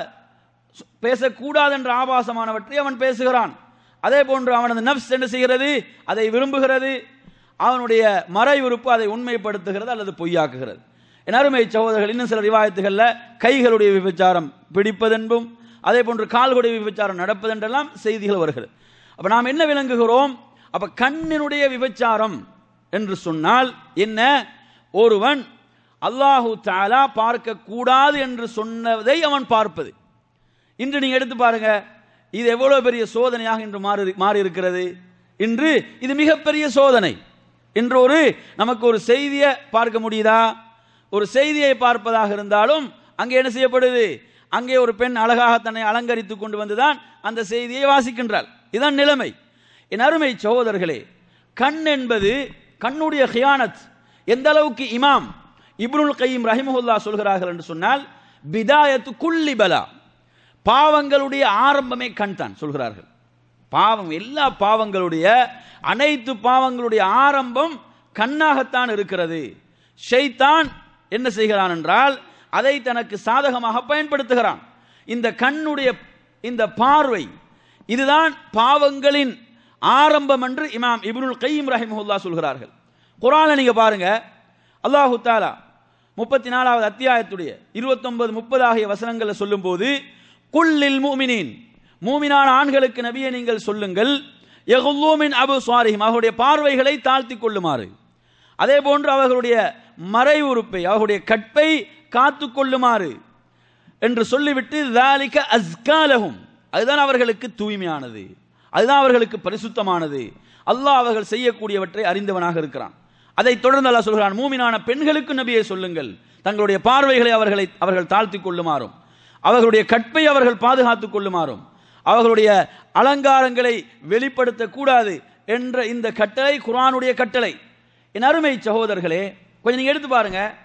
பேசக்கூடாது என்ற ஆபாசமானவற்றை அவன் பேசுகிறான் அதே போன்று அவனது நப்ஸ் என்ன செய்கிறது அதை விரும்புகிறது அவனுடைய மறை விருப்பு அதை உண்மைப்படுத்துகிறது அல்லது பொய்யாக்குகிறது என் அருமை சகோதரர்கள் இன்னும் சில ரிவாயத்துகளில் கைகளுடைய விபச்சாரம் பிடிப்பதென்பும் அதே போன்று கால்களுடைய விபச்சாரம் நடப்பதென்றெல்லாம் செய்திகள் வருகிறது அப்ப நாம் என்ன விளங்குகிறோம் அப்ப கண்ணினுடைய விபச்சாரம் என்று சொன்னால் என்ன ஒருவன் அல்லாஹு தாலா பார்க்க கூடாது என்று சொன்னதை அவன் பார்ப்பது இன்று நீங்க எடுத்து பாருங்க இது எவ்வளவு பெரிய சோதனையாக இன்று மாறி மாறி இருக்கிறது இன்று இது மிகப்பெரிய சோதனை இன்று ஒரு நமக்கு ஒரு செய்தியை பார்க்க முடியுதா ஒரு செய்தியை பார்ப்பதாக இருந்தாலும் அங்கே என்ன செய்யப்படுது அங்கே ஒரு பெண் அழகாக தன்னை அலங்கரித்துக் கொண்டு வந்துதான் அந்த செய்தியை வாசிக்கின்றாள் இதுதான் நிலைமை என் அருமை சகோதரர்களே கண் என்பது கண்ணுடைய ஹியானத் எந்த அளவுக்கு இமாம் இப்னுல் கையும் ரஹிமஹுல்லா சொல்கிறார்கள் என்று சொன்னால் பிதாயத்து குல்லி பலா பாவங்களுடைய ஆரம்பமே கண் தான் சொல்கிறார்கள் பாவம் எல்லா பாவங்களுடைய அனைத்து பாவங்களுடைய ஆரம்பம் கண்ணாகத்தான் இருக்கிறது ஷைத்தான் என்ன செய்கிறான் என்றால் அதை தனக்கு சாதகமாக பயன்படுத்துகிறான் இந்த கண்ணுடைய இந்த பார்வை இதுதான் பாவங்களின் ஆரம்பம் என்று இமாம் இப்னுல் கையும் ரஹிமஹுல்லா சொல்கிறார்கள் குரானை நீங்க பாருங்க அல்லாஹு தாலா முப்பத்தி நாலாவது அத்தியாயத்துடைய இருபத்தொன்பது முப்பது ஆகிய வசனங்களை சொல்லும்போது குல்லில் மூமினின் மூமினான ஆண்களுக்கு நபியை நீங்கள் சொல்லுங்கள் யகுல்லூமின் அபு சுவாரிஹிம் அவர்களுடைய பார்வைகளை தாழ்த்தி கொள்ளுமாறு அதே போன்று அவர்களுடைய மறை உறுப்பை அவர்களுடைய கற்பை காத்து கொள்ளுமாறு என்று சொல்லிவிட்டு தாலிக அஸ்காலஹும் அதுதான் அவர்களுக்கு தூய்மையானது அதுதான் அவர்களுக்கு பரிசுத்தமானது அல்லாஹ் அவர்கள் செய்யக்கூடியவற்றை அறிந்தவனாக இருக்கிறான் அதை தொடர்ந்து அல்லாஹ் சொல்கிறான் மூமினான பெண்களுக்கு நபியை சொல்லுங்கள் தங்களுடைய பார்வைகளை அவர்களை அவர்கள் தாழ்த்தி கொள்ளுமாறும் அவர்களுடைய கற்பை அவர்கள் பாதுகாத்துக் கொள்ளுமாறும் அவர்களுடைய அலங்காரங்களை வெளிப்படுத்தக்கூடாது என்ற இந்த கட்டளை குர்ஆனுடைய கட்டளை என் அருமை சகோதரர்களே கொஞ்சம் நீங்க எடுத்து பாருங்க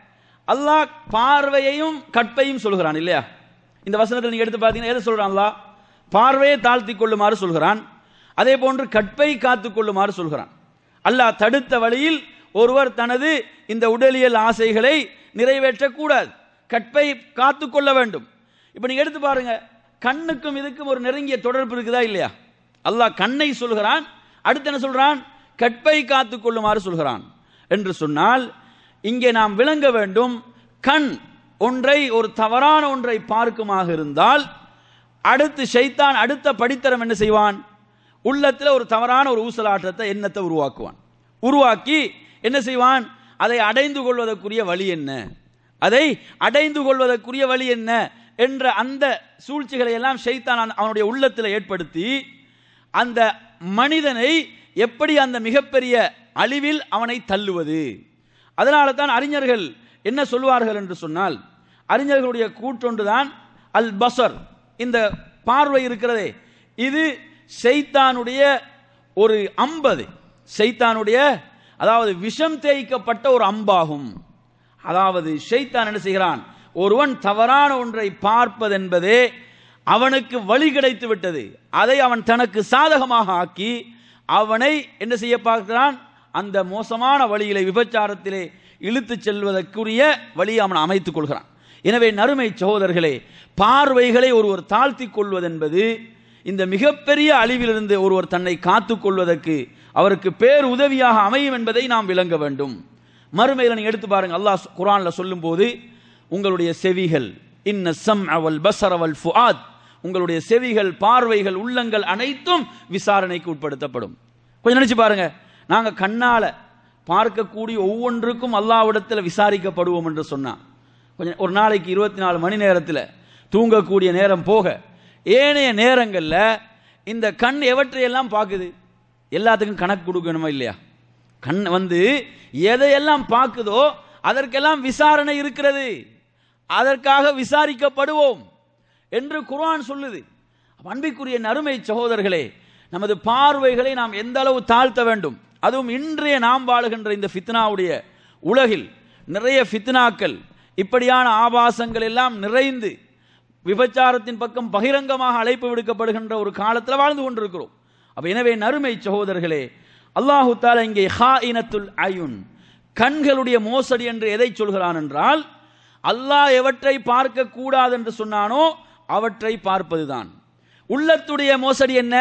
அல்லாஹ் பார்வையையும் கற்பையும் சொல்கிறான் இல்லையா இந்த வசனத்தில் நீங்க எடுத்து பார்த்தீங்கன்னா எதை சொல்றான் அல்லாஹ் பார்வையை தாழ்த்தி கொள்ளுமாறு சொல்கிறான் அதே போன்று கற்பை காத்துக் கொள்ளுமாறு சொல்கிறான் அல்லாஹ் தடுத்த வழியில் ஒருவர் தனது இந்த உடலியல் ஆசைகளை நிறைவேற்றக்கூடாது கற்பை காத்து கொள்ள வேண்டும் இப்போ நீங்க எடுத்து பாருங்க கண்ணுக்கும் இதுக்கும் ஒரு நெருங்கிய தொடர்பு இருக்குதா இல்லையா அல்லாஹ் கண்ணை சொல்கிறான் அடுத்து என்ன சொல்றான் கற்பை காத்து கொள்ளுமாறு சொல்கிறான் என்று சொன்னால் இங்கே நாம் விளங்க வேண்டும் கண் ஒன்றை ஒரு தவறான ஒன்றை பார்க்குமாக இருந்தால் அடுத்து ஷைத்தான் அடுத்த படித்தரம் என்ன செய்வான் உள்ளத்தில் ஒரு தவறான ஒரு ஊசலாட்டத்தை எண்ணத்தை உருவாக்குவான் உருவாக்கி என்ன செய்வான் அதை அடைந்து கொள்வதற்குரிய வழி என்ன அதை அடைந்து கொள்வதற்குரிய வழி என்ன என்ற அந்த சூழ்ச்சிகளை எல்லாம் ஷைத்தான் அவன்- அவனுடைய உள்ளத்தில் ஏற்படுத்தி அந்த மனிதனை எப்படி அந்த மிகப்பெரிய அழிவில் அவனை தள்ளுவது அதனால தான் அறிஞர்கள் என்ன சொல்வார்கள் என்று சொன்னால் அறிஞர்களுடைய கூற்றொன்றுதான் அல் பசர் இந்த பார்வை இருக்கிறதே இது ஷைத்தானுடைய ஒரு அம்பது ஷைத்தானுடைய அதாவது விஷம் தேய்க்கப்பட்ட ஒரு அம்பாகும் அதாவது ஷைத்தான் என்ன செய்கிறான் ஒருவன் தவறான ஒன்றை பார்ப்பதென்பதே அவனுக்கு வழி கிடைத்து விட்டது அதை அவன் தனக்கு சாதகமாக ஆக்கி அவனை என்ன செய்ய பார்க்கிறான் அந்த மோசமான வழியிலே விபச்சாரத்திலே இழுத்துச் செல்வதற்குரிய வழியை அவன் அமைத்துக் கொள்கிறான் எனவே நறுமை சகோதரர்களே பார்வைகளை ஒருவர் தாழ்த்திக் கொள்வதென்பது இந்த மிகப்பெரிய அழிவிலிருந்து ஒருவர் தன்னை காத்துக் கொள்வதற்கு அவருக்கு பேர் உதவியாக அமையும் என்பதை நாம் விளங்க வேண்டும் மறுமையில் நீங்க எடுத்து பாருங்க அல்லாஹ் குரான்ல சொல்லும்போது உங்களுடைய செவிகள் இன்ன சம் அவல் பசர் அவல் ஃபுஆத் உங்களுடைய செவிகள் பார்வைகள் உள்ளங்கள் அனைத்தும் விசாரணைக்கு உட்படுத்தப்படும் கொஞ்சம் நினைச்சு பாருங்க நாங்க கண்ணால பார்க்கக்கூடிய ஒவ்வொன்றுக்கும் அல்லாவிடத்தில் விசாரிக்கப்படுவோம் என்று சொன்னான் கொஞ்சம் ஒரு நாளைக்கு இருபத்தி நாலு மணி நேரத்தில் தூங்கக்கூடிய நேரம் போக ஏனைய நேரங்களில் இந்த கண் எவற்றையெல்லாம் பார்க்குது எல்லாத்துக்கும் கணக்கு கொடுக்கணுமா இல்லையா கண் வந்து எதையெல்லாம் பார்க்குதோ அதற்கெல்லாம் விசாரணை இருக்கிறது அதற்காக விசாரிக்கப்படுவோம் என்று குர்ஆன் சொல்லுது அப்ப அன்பிற்குரிய நறுமை சகோதரர்களே நமது பார்வைகளை நாம் எந்த அளவு தாழ்த்த வேண்டும் அதுவும் இன்றைய நாம் வாழுகின்ற இந்த ஃபித்னாவுடைய உலகில் நிறைய ஃபித்னாக்கள் இப்படியான ஆபாசங்கள் எல்லாம் நிறைந்து விபச்சாரத்தின் பக்கம் பகிரங்கமாக அழைப்பு விடுக்கப்படுகின்ற ஒரு காலத்தில் வாழ்ந்து கொண்டிருக்கிறோம் அப்ப எனவே நறுமை சகோதரர்களே அல்லாஹு தாலா இங்கே ஹா இனத்துல் அயுன் கண்களுடைய மோசடி என்று எதை சொல்கிறான் என்றால் அல்லாஹ் எவற்றை பார்க்க கூடாது என்று சொன்னானோ அவற்றை பார்ப்பதுதான் உள்ளத்துடைய மோசடி என்ன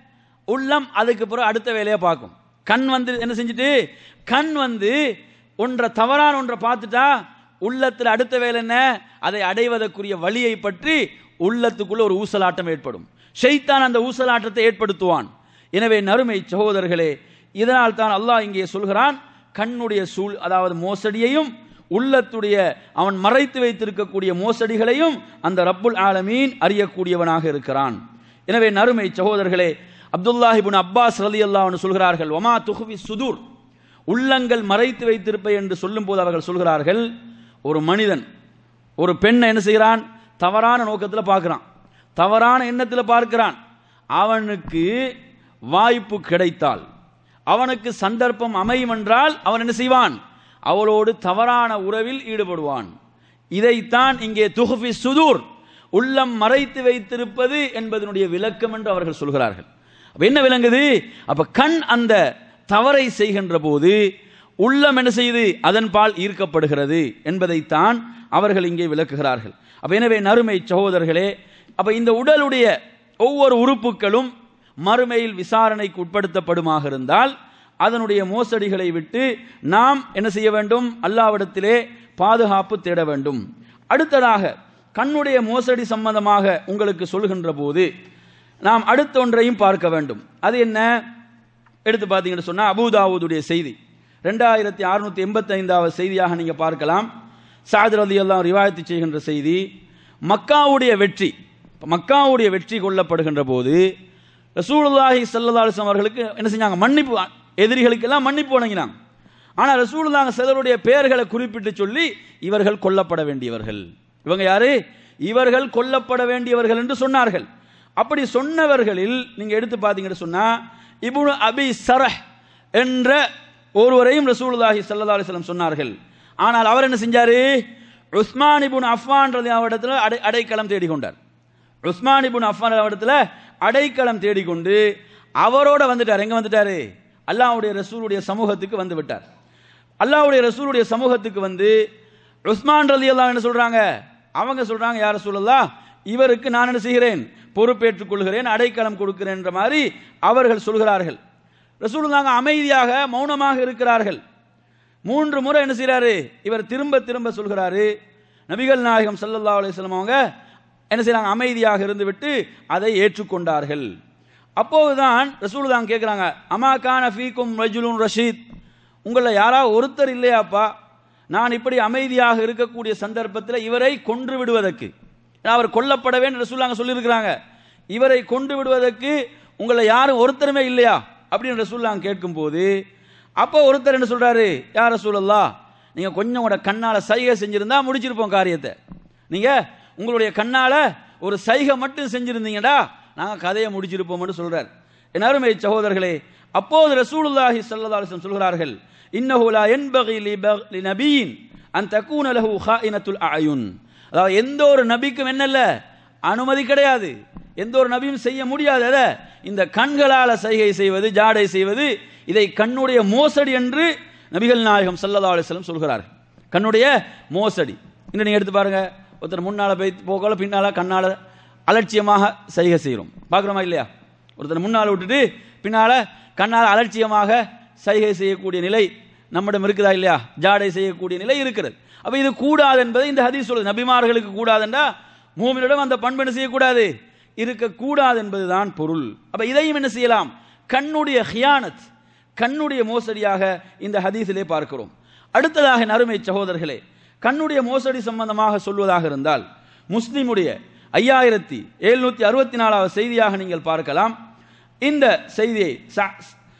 உள்ளம் அதுக்கு பிறகு அடுத்த வேலையை பார்க்கும் கண் வந்து என்ன செஞ்சுட்டு கண் வந்து ஒன்றை தவறான ஒன்றை பார்த்துட்டா உள்ளத்தில் அடுத்த வேலை என்ன அதை அடைவதற்குரிய வழியை பற்றி உள்ளத்துக்குள்ள ஒரு ஊசலாட்டம் ஏற்படும் ஷைத்தான் அந்த ஊசலாட்டத்தை ஏற்படுத்துவான் எனவே நறுமை சகோதரர்களே இதனால் தான் அல்லாஹ் இங்கே சொல்கிறான் கண்ணுடைய சூழ் அதாவது மோசடியையும் உள்ளத்துடைய அவன் மறைத்து வைத்திருக்கக்கூடிய மோசடிகளையும் அந்த ரப்புல் ஆலமீன் அறியக்கூடியவனாக இருக்கிறான் எனவே நறுமை சகோதரர்களே அப்துல்லாஹிபுன் அப்பாஸ் ரலி அல்லாஹ் சொல்கிறார்கள் ஒமா துஹ்வி சுதூர் உள்ளங்கள் மறைத்து வைத்திருப்பை என்று சொல்லும்போது அவர்கள் சொல்கிறார்கள் ஒரு மனிதன் ஒரு பெண்ணை என்ன செய்கிறான் தவறான நோக்கத்தில் பார்க்கிறான் தவறான எண்ணத்தில் பார்க்கிறான் அவனுக்கு வாய்ப்பு கிடைத்தால் அவனுக்கு சந்தர்ப்பம் அமையும் என்றால் அவன் என்ன செய்வான் அவளோடு தவறான உறவில் ஈடுபடுவான் இதைத்தான் இங்கே துஹஃபி சுதூர் உள்ளம் மறைத்து வைத்திருப்பது என்பதனுடைய விளக்கம் என்று அவர்கள் சொல்கிறார்கள் அப்ப என்ன விளங்குது அப்ப கண் அந்த தவறை செய்கின்ற போது உள்ளம் என்ன செய்து அதன் பால் ஈர்க்கப்படுகிறது என்பதைத்தான் அவர்கள் இங்கே விளக்குகிறார்கள் அப்ப எனவே நறுமை சகோதரர்களே அப்ப இந்த உடலுடைய ஒவ்வொரு உறுப்புகளும் மறுமையில் விசாரணைக்கு உட்படுத்தப்படுமாக இருந்தால் அதனுடைய மோசடிகளை விட்டு நாம் என்ன செய்ய வேண்டும் அல்லாவிடத்திலே பாதுகாப்பு தேட வேண்டும் அடுத்ததாக கண்ணுடைய மோசடி சம்பந்தமாக உங்களுக்கு சொல்கின்ற போது நாம் அடுத்த ஒன்றையும் பார்க்க வேண்டும் அது என்ன எடுத்து பார்த்தீங்கன்னு சொன்னால் அபூதாவூதுடைய செய்தி ரெண்டாயிரத்தி அறுநூத்தி எண்பத்தி ஐந்தாவது செய்தியாக நீங்கள் பார்க்கலாம் சாதர் அலி எல்லாம் ரிவாயத்து செய்கின்ற செய்தி மக்காவுடைய வெற்றி இப்ப மக்காவுடைய வெற்றி கொள்ளப்படுகின்ற போது ரசூலுல்லாஹி ஸல்லல்லாஹு அலைஹி வஸல்லம் அவர்களுக்கு என்ன செஞ்சாங்க மன்னிப்பு எதிரிகளுக்கு எல்லாம் மன்னிப்பு வழங்கினாங்க ஆனால் ரசூலுல்லாஹ் சிலருடைய பெயர்களை குறிப்பிட்டு சொல்லி இவர்கள் கொல்லப்பட வேண்டியவர்கள் இவங்க யாரு இவர்கள் கொல்லப்பட வேண்டியவர்கள் என்று சொன்னார்கள் அப்படி சொன்னவர்களில் நீங்க எடுத்து பார்த்தீங்கன்னு சொன்னா இப்னு அபி சரஹ் என்ற ஒருவரையும் ரசூலுல்லாஹி ஸல்லல்லாஹு அலைஹி வஸல்லம் சொன்னார்கள் ஆனால் அவர் என்ன செஞ்சாரு உஸ்மான் இபுன் அஃபான் அவரிடத்துல அடை அடைக்கலம் தேடிக்கொண்டார் உஸ்மான் இபுன் அஃபான் அவரிடத்துல அடைக்கலம் தேடிக்கொண்டு அவரோட வந்துட்டார் எங்க வந்துட்டாரு அல்லாஹ்வுடைய ரசூலுடைய சமூகத்துக்கு வந்து விட்டார் அல்லாஹ்வுடைய ரசூலுடைய சமூகத்துக்கு வந்து உஸ்மான் ரலி என்ன சொல்றாங்க அவங்க சொல்றாங்க யார் ரசூலுல்லாஹ் இவருக்கு நான் என்ன செய்கிறேன் பொறுப்பேற்றுக் கொள்கிறேன் அடைக்கலம் கொடுக்கிறேன் என்ற மாதிரி அவர்கள் சொல்கிறார்கள் ரசூலுல்லாங்க அமைதியாக மௌனமாக இருக்கிறார்கள் மூன்று முறை என்ன செய்றாரு இவர் திரும்ப திரும்ப சொல்கிறாரு நபிகள் நாயகம் ஸல்லல்லாஹு அலைஹி வஸல்லம் அவங்க என்ன செய்றாங்க அமைதியாக இருந்துவிட்டு அதை ஏற்றுக்கொண்டார்கள் அப்போதுதான் ரசூலுல்லாங்க கேட்குறாங்க அமா கான ஃபீக்கும் ரஜுலுன் ரஷீத் உங்களில் யாராவது ஒருத்தர் இல்லையாப்பா நான் இப்படி அமைதியாக இருக்கக்கூடிய சந்தர்ப்பத்தில் இவரை கொன்று விடுவதற்கு ஏன்னா அவர் கொல்லப்பட வேண்டும் ரசூல்லாங்க சொல்லியிருக்கிறாங்க இவரை கொண்டு விடுவதற்கு உங்களை யாரும் ஒருத்தருமே இல்லையா அப்படின்னு ரசூல்லாங்க கேட்கும்போது அப்போ ஒருத்தர் என்ன சொல்றாரு யார் ரசூலல்லா நீங்க கொஞ்சம் கூட கண்ணால சைகை செஞ்சிருந்தா முடிச்சிருப்போம் காரியத்தை நீங்க உங்களுடைய கண்ணால ஒரு சைகை மட்டும் செஞ்சிருந்தீங்கடா நாங்க கதையை முடிச்சிருப்போம்னு சொல்றார் என் அருமை சகோதரர்களே அப்போது ரசூலுல்லாஹி ஸல்லல்லாஹு அலைஹி வஸல்லம் சொல்கிறார்கள் இன்னஹு லா யன்பகி லி நபியின் அன் தகூன லஹு ஹாயினத்துல் அயுன் அதாவது எந்த ஒரு நபிக்கும் என்னல்ல அனுமதி கிடையாது எந்த ஒரு நபியும் செய்ய முடியாது அதை இந்த கண்களால சைகை செய்வது ஜாடை செய்வது இதை கண்ணுடைய மோசடி என்று நபிகள் நாயகம் ஸல்லல்லாஹு அலைஹி வஸல்லம் சொல்கிறார்கள் கண்ணுடைய மோசடி இன்னும் நீங்க எடுத்து பாருங்க ஒருத்தர் முன்னால போய் போகல பின்னால கண்ணால அலட்சியமாக சைகை செய்கிறோம் பார்க்குறோமா இல்லையா ஒருத்தர் முன்னால் விட்டுட்டு பின்னால கண்ணால் அலட்சியமாக சைகை செய்யக்கூடிய நிலை நம்மிடம் இருக்குதா இல்லையா ஜாடை செய்யக்கூடிய நிலை இருக்கிறது அப்ப இது கூடாது என்பதை இந்த ஹதீஸ் சொல்லுது நபிமார்களுக்கு கூடாதுண்டா மூமினிடம் அந்த பண்பு என்ன செய்யக்கூடாது இருக்கக்கூடாது என்பதுதான் பொருள் அப்ப இதையும் என்ன செய்யலாம் கண்ணுடைய ஹியானத் கண்ணுடைய மோசடியாக இந்த ஹதீஸிலே பார்க்கிறோம் அடுத்ததாக என் அருமை சகோதரர்களே கண்ணுடைய மோசடி சம்பந்தமாக சொல்வதாக இருந்தால் முஸ்லிமுடைய ஐயாயிரத்தி எழுநூத்தி அறுபத்தி நாலாவது செய்தியாக நீங்கள் பார்க்கலாம் இந்த செய்தியை ச-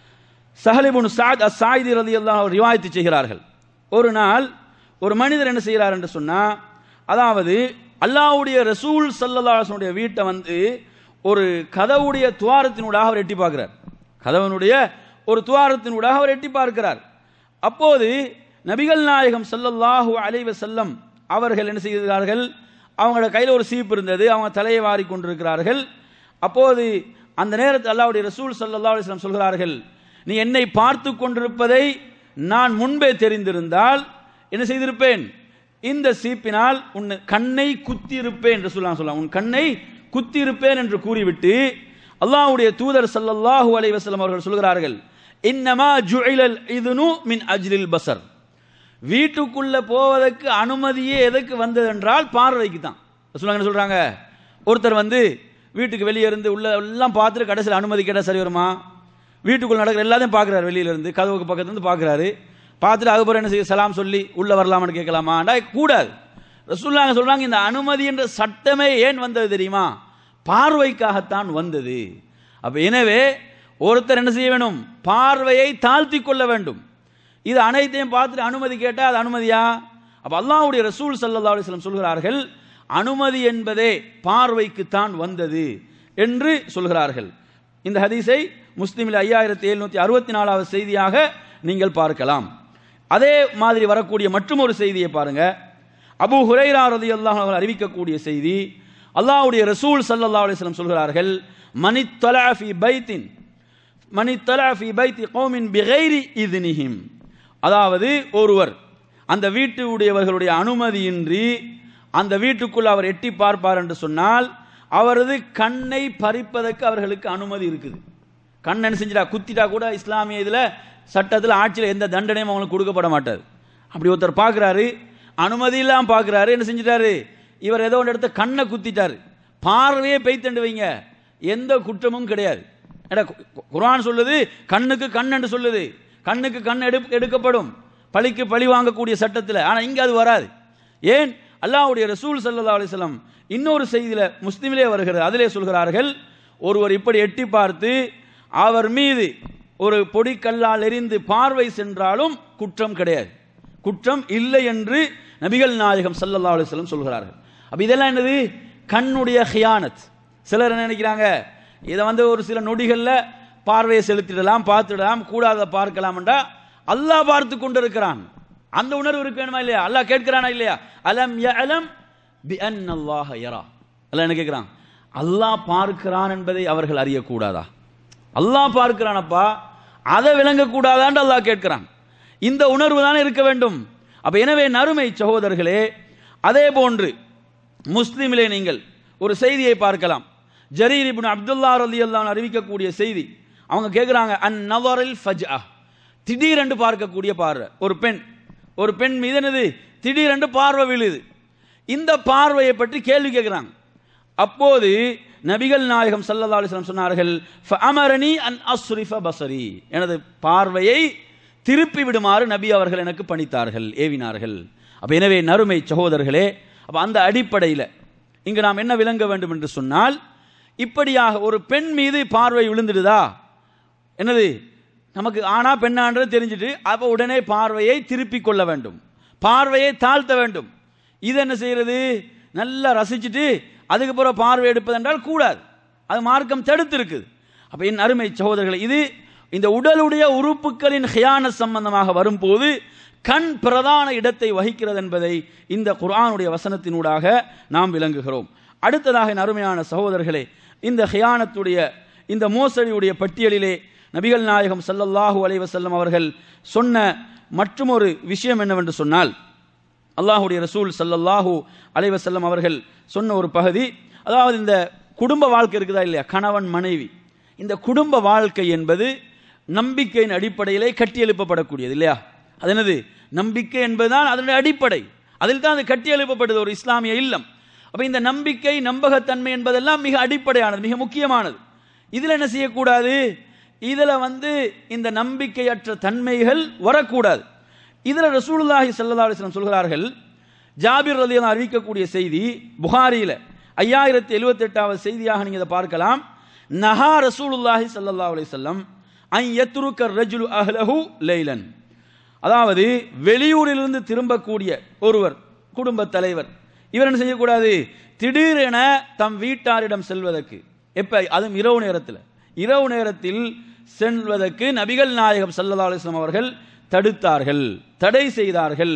சஹலிபுன் சாத் அஸ் சாயிதி ரதி எல்லாம் ரிவாயத்து செய்கிறார்கள் ஒரு நாள் ஒரு மனிதர் என்ன செய்கிறார் என்று சொன்னா அதாவது அல்லாஹ்வுடைய ரசூல் சல்லல்லாஹுடைய வீட்டை வந்து ஒரு கதவுடைய துவாரத்தினூடாக அவர் எட்டி பார்க்கிறார் கதவனுடைய ஒரு துவாரத்தினூடாக அவர் எட்டி பார்க்கிறார் அப்போது நபிகள் நாயகம் ஸல்லல்லாஹு அலைஹி வஸல்லம் அவர்கள் என்ன செய்கிறார்கள் அவங்களோட கையில் ஒரு சீப்பு இருந்தது அவங்க தலையை வாரி கொண்டிருக்கிறார்கள் அப்போது அந்த நேரத்தில் அல்லாஹ்வுடைய ரசூல் ஸல்லல்லாஹு அலைஹி வஸல்லம் சொல்கிறார்கள் நீ என்னை பார்த்து கொண்டிருப்பதை நான் முன்பே தெரிந்திருந்தால் என்ன செய்திருப்பேன் இந்த சீப்பினால் உன் கண்ணை குத்தி இருப்பேன் என்று சொல்லலாம் சொல்லலாம் உன் கண்ணை குத்தி இருப்பேன் என்று கூறிவிட்டு அல்லாஹ்வுடைய தூதர் ஸல்லல்லாஹு அலைஹி வஸல்லம் அவர்கள் சொல்கிறார்கள் இன்னமா ஜுஇலல் இதுனு மின் அஜ்லில் பசர் வீட்டுக்குள்ள போவதற்கு அனுமதியே எதுக்கு வந்தது என்றால் பார்வைக்கு தான் சொல்லுவாங்க என்ன சொல்றாங்க ஒருத்தர் வந்து வீட்டுக்கு வெளியே இருந்து உள்ள எல்லாம் பார்த்துட்டு கடைசியில் அனுமதி கேட்டால் சரி வருமா வீட்டுக்குள்ள நடக்கிற எல்லாத்தையும் பார்க்குறாரு வெளியில இருந்து கதவுக்கு பக்கத்துல இருந்து பார்க்குறாரு பார்த்துட்டு அதுக்கப்புறம் என்ன செய்ய சலாம் சொல்லி உள்ள வரலாமான்னு கேட்கலாமாண்டா கூடாது ரசூல்லாங்க சொல்றாங்க இந்த அனுமதி என்ற சட்டமே ஏன் வந்தது தெரியுமா பார்வைக்காகத்தான் வந்தது அப்ப எனவே ஒருத்தர் என்ன செய்ய வேண்டும் பார்வையை தாழ்த்தி கொள்ள வேண்டும் இது அனைத்தையும் பார்த்துட்டு அனுமதி கேட்டால் அது அனுமதியா அப்ப அல்லாஹ்வுடைய ரசூல் ஸல்லல்லாஹு அலைஹி வஸல்லம் சொல்கிறார்கள் அனுமதி என்பதே பார்வைக்குத்தான் வந்தது என்று சொல்கிறார்கள் இந்த ஹதீஸை முஸ்லிமில் ஐயாயிரத்தி எழுநூத்தி அறுபத்தி நாலாவது செய்தியாக நீங்கள் பார்க்கலாம் அதே மாதிரி வரக்கூடிய மற்றும் ஒரு செய்தியை பாருங்க அபூ ஹுரைரா ரலியல்லாஹு அன்ஹு அறிவிக்கக்கூடிய செய்தி அல்லாஹ்வுடைய ரசூல் ஸல்லல்லாஹு அலைஹி வஸல்லம் சொல்கிறார்கள் மனித்தலா ஃபி பைத்தின் மனித்தலா ஃபி பைத்தி கௌமின் பிகைரி இத்னிஹிம் அதாவது ஒருவர் அந்த வீட்டு உடையவர்களுடைய அனுமதியின்றி அந்த வீட்டுக்குள் அவர் எட்டி பார்ப்பார் என்று சொன்னால் அவரது கண்ணை பறிப்பதற்கு அவர்களுக்கு அனுமதி இருக்குது கண் என்ன செஞ்சிட்டா குத்திட்டா கூட இஸ்லாமிய இதில் சட்டத்தில் ஆட்சியில் எந்த தண்டனையும் அவங்களுக்கு கொடுக்கப்பட மாட்டாது அப்படி ஒருத்தர் பார்க்குறாரு அனுமதி இல்லாமல் பார்க்குறாரு என்ன செஞ்சிட்டாரு இவர் ஏதோ ஒன்று இடத்த கண்ணை குத்திட்டாரு பார்வையே பெய்த்தண்டு வைங்க எந்த குற்றமும் கிடையாது ஏடா, கு- கு- குர்ஆன் சொல்லுது கண்ணுக்கு கண் என்று சொல்லுது கண்ணுக்கு கண் எடு எடுக்கப்படும் பழிக்கு பழி வாங்கக்கூடிய சட்டத்தில் ஆனால் இங்கே அது வராது ஏன் அல்லாஹ்வுடைய ரசூல் ஸல்லல்லாஹு அலைஹி வஸல்லம் இன்னொரு செய்தியில முஸ்லிமிலே வருகிறது அதிலே சொல்கிறார்கள் ஒருவர் இப்படி எட்டி பார்த்து அவர் மீது ஒரு பொடிக்கல்லால் எரிந்து பார்வை சென்றாலும் குற்றம் கிடையாது குற்றம் இல்லை என்று நபிகள் நாயகம் ஸல்லல்லாஹு அலைஹி வஸல்லம் சொல்கிறார்கள் அப்ப இதெல்லாம் என்னது கண்ணுடைய ஹியானத் சிலர் என்ன நினைக்கிறாங்க இதை வந்து ஒரு சில நொடிகள்ல பார்வையை செலுத்திடலாம் பார்த்துடலாம் கூடாத பார்க்கலாம்டா அல்லாஹ் பார்த்து கொண்டிருக்கிறான் அந்த உணர்வு இருக்கு வேணுமா இல்லையா அல்லாஹ் கேட்கிறானா இல்லையா அலம் யஅலம் பி அன்னல்லாஹ யரா அல்லாஹ் என்ன கேட்கிறான் அல்லாஹ் பார்க்கிறான் என்பதை அவர்கள் அறியக்கூடாதா அல்லாஹ் பார்க்கிறானப்பா அதை விளங்கக்கூடாதான்னு அல்லாஹ் கேட்கிறான் இந்த உணர்வு தானே இருக்க வேண்டும் அப்ப எனவே நறுமை சகோதரர்களே அதே போன்று முஸ்லிமிலே நீங்கள் ஒரு செய்தியை பார்க்கலாம் ஜரீர் இப்னு அப்துல்லா ரலியல்லாஹு அன்ஹு அறிவிக்கக்கூடிய செய்தி அவங்க கேட்குறாங்க அன் நவரில் ஃபஜ்அ திடீரென்று பார்க்கக்கூடிய பார்வை ஒரு பெண் ஒரு பெண் மீது என்னது திடீரென்று பார்வை விழுது இந்த பார்வையை பற்றி கேள்வி கேட்குறாங்க அப்போது நபிகள் நாயகம் ஸல்லல்லாஹு அலைஹி வஸல்லம் சொன்னார்கள் ஃபஅமரனி அன் அஸ்ரிஃப பஸரி எனது பார்வையை திருப்பி விடுமாறு நபி அவர்கள் எனக்கு பணித்தார்கள் ஏவினார்கள் அப்ப எனவே நறுமை சகோதரர்களே அப்ப அந்த அடிப்படையில் இங்கு நாம் என்ன விளங்க வேண்டும் என்று சொன்னால் இப்படியாக ஒரு பெண் மீது பார்வை விழுந்துடுதா என்னது நமக்கு ஆனா பெண்ணான்றது தெரிஞ்சுட்டு அப்போ உடனே பார்வையை திருப்பி கொள்ள வேண்டும் பார்வையை தாழ்த்த வேண்டும் இது என்ன செய்யறது நல்லா ரசிச்சுட்டு அதுக்கு பிறகு பார்வை எடுப்பது என்றால் கூடாது அது மார்க்கம் தடுத்து இருக்குது அப்போ என் அருமை சகோதரர்களை இது இந்த உடலுடைய உறுப்புகளின் ஹியான சம்பந்தமாக வரும்போது கண் பிரதான இடத்தை வகிக்கிறது என்பதை இந்த குர்ஆனுடைய வசனத்தினூடாக நாம் விளங்குகிறோம் அடுத்ததாக என் அருமையான சகோதரர்களே இந்த ஹியானத்துடைய இந்த மோசடியுடைய பட்டியலிலே நபிகள் நாயகம் ஸல்லல்லாஹு அலைஹி வஸல்லம் அவர்கள் சொன்ன மற்றுமொரு விஷயம் என்னவென்று சொன்னால் அல்லாஹுடைய ரசூல் ஸல்லல்லாஹு அலைஹி வஸல்லம் அவர்கள் சொன்ன ஒரு பகுதி அதாவது இந்த குடும்ப வாழ்க்கை இருக்குதா இல்லையா கணவன் மனைவி இந்த குடும்ப வாழ்க்கை என்பது நம்பிக்கையின் அடிப்படையிலே கட்டியெழுப்பப்படக்கூடியது இல்லையா அது என்னது நம்பிக்கை என்பதுதான் அதனுடைய அடிப்படை அதில் தான் அது கட்டியெழுப்பப்படுது ஒரு இஸ்லாமிய இல்லம் அப்ப இந்த நம்பிக்கை நம்பகத்தன்மை என்பதெல்லாம் மிக அடிப்படையானது மிக முக்கியமானது இதுல என்ன செய்யக்கூடாது இதுல வந்து இந்த நம்பிக்கையற்ற தன்மைகள் வரக்கூடாது இதுல ரசூலுல்லாஹி ஸல்லல்லாஹு அலைஹி வஸல்லம் சொல்கிறார்கள் ஜாபிர் ரலியல்லாஹு அறிவிக்கக்கூடிய செய்தி புகாரியில ஐயாயிரத்தி எழுபத்தி எட்டாவது செய்தியாக நீங்க இதை பார்க்கலாம் நஹா ரசூலுல்லாஹி ஸல்லல்லாஹு அலைஹி வஸல்லம் ஐ யத்ருக்க ரஜுலு அஹ்லஹு லைலன் அதாவது வெளியூரிலிருந்து திரும்பக்கூடிய ஒருவர் குடும்ப தலைவர் இவர் என்ன செய்யக்கூடாது திடீரென தம் வீட்டாரிடம் செல்வதற்கு எப்ப அதுவும் இரவு நேரத்தில் இரவு நேரத்தில் செல்வதற்கு நபிகள் நாயகம் ஸல்லல்லாஹு அலைஹி வஸல்லம் அவர்கள் தடுத்தார்கள் தடை செய்தார்கள்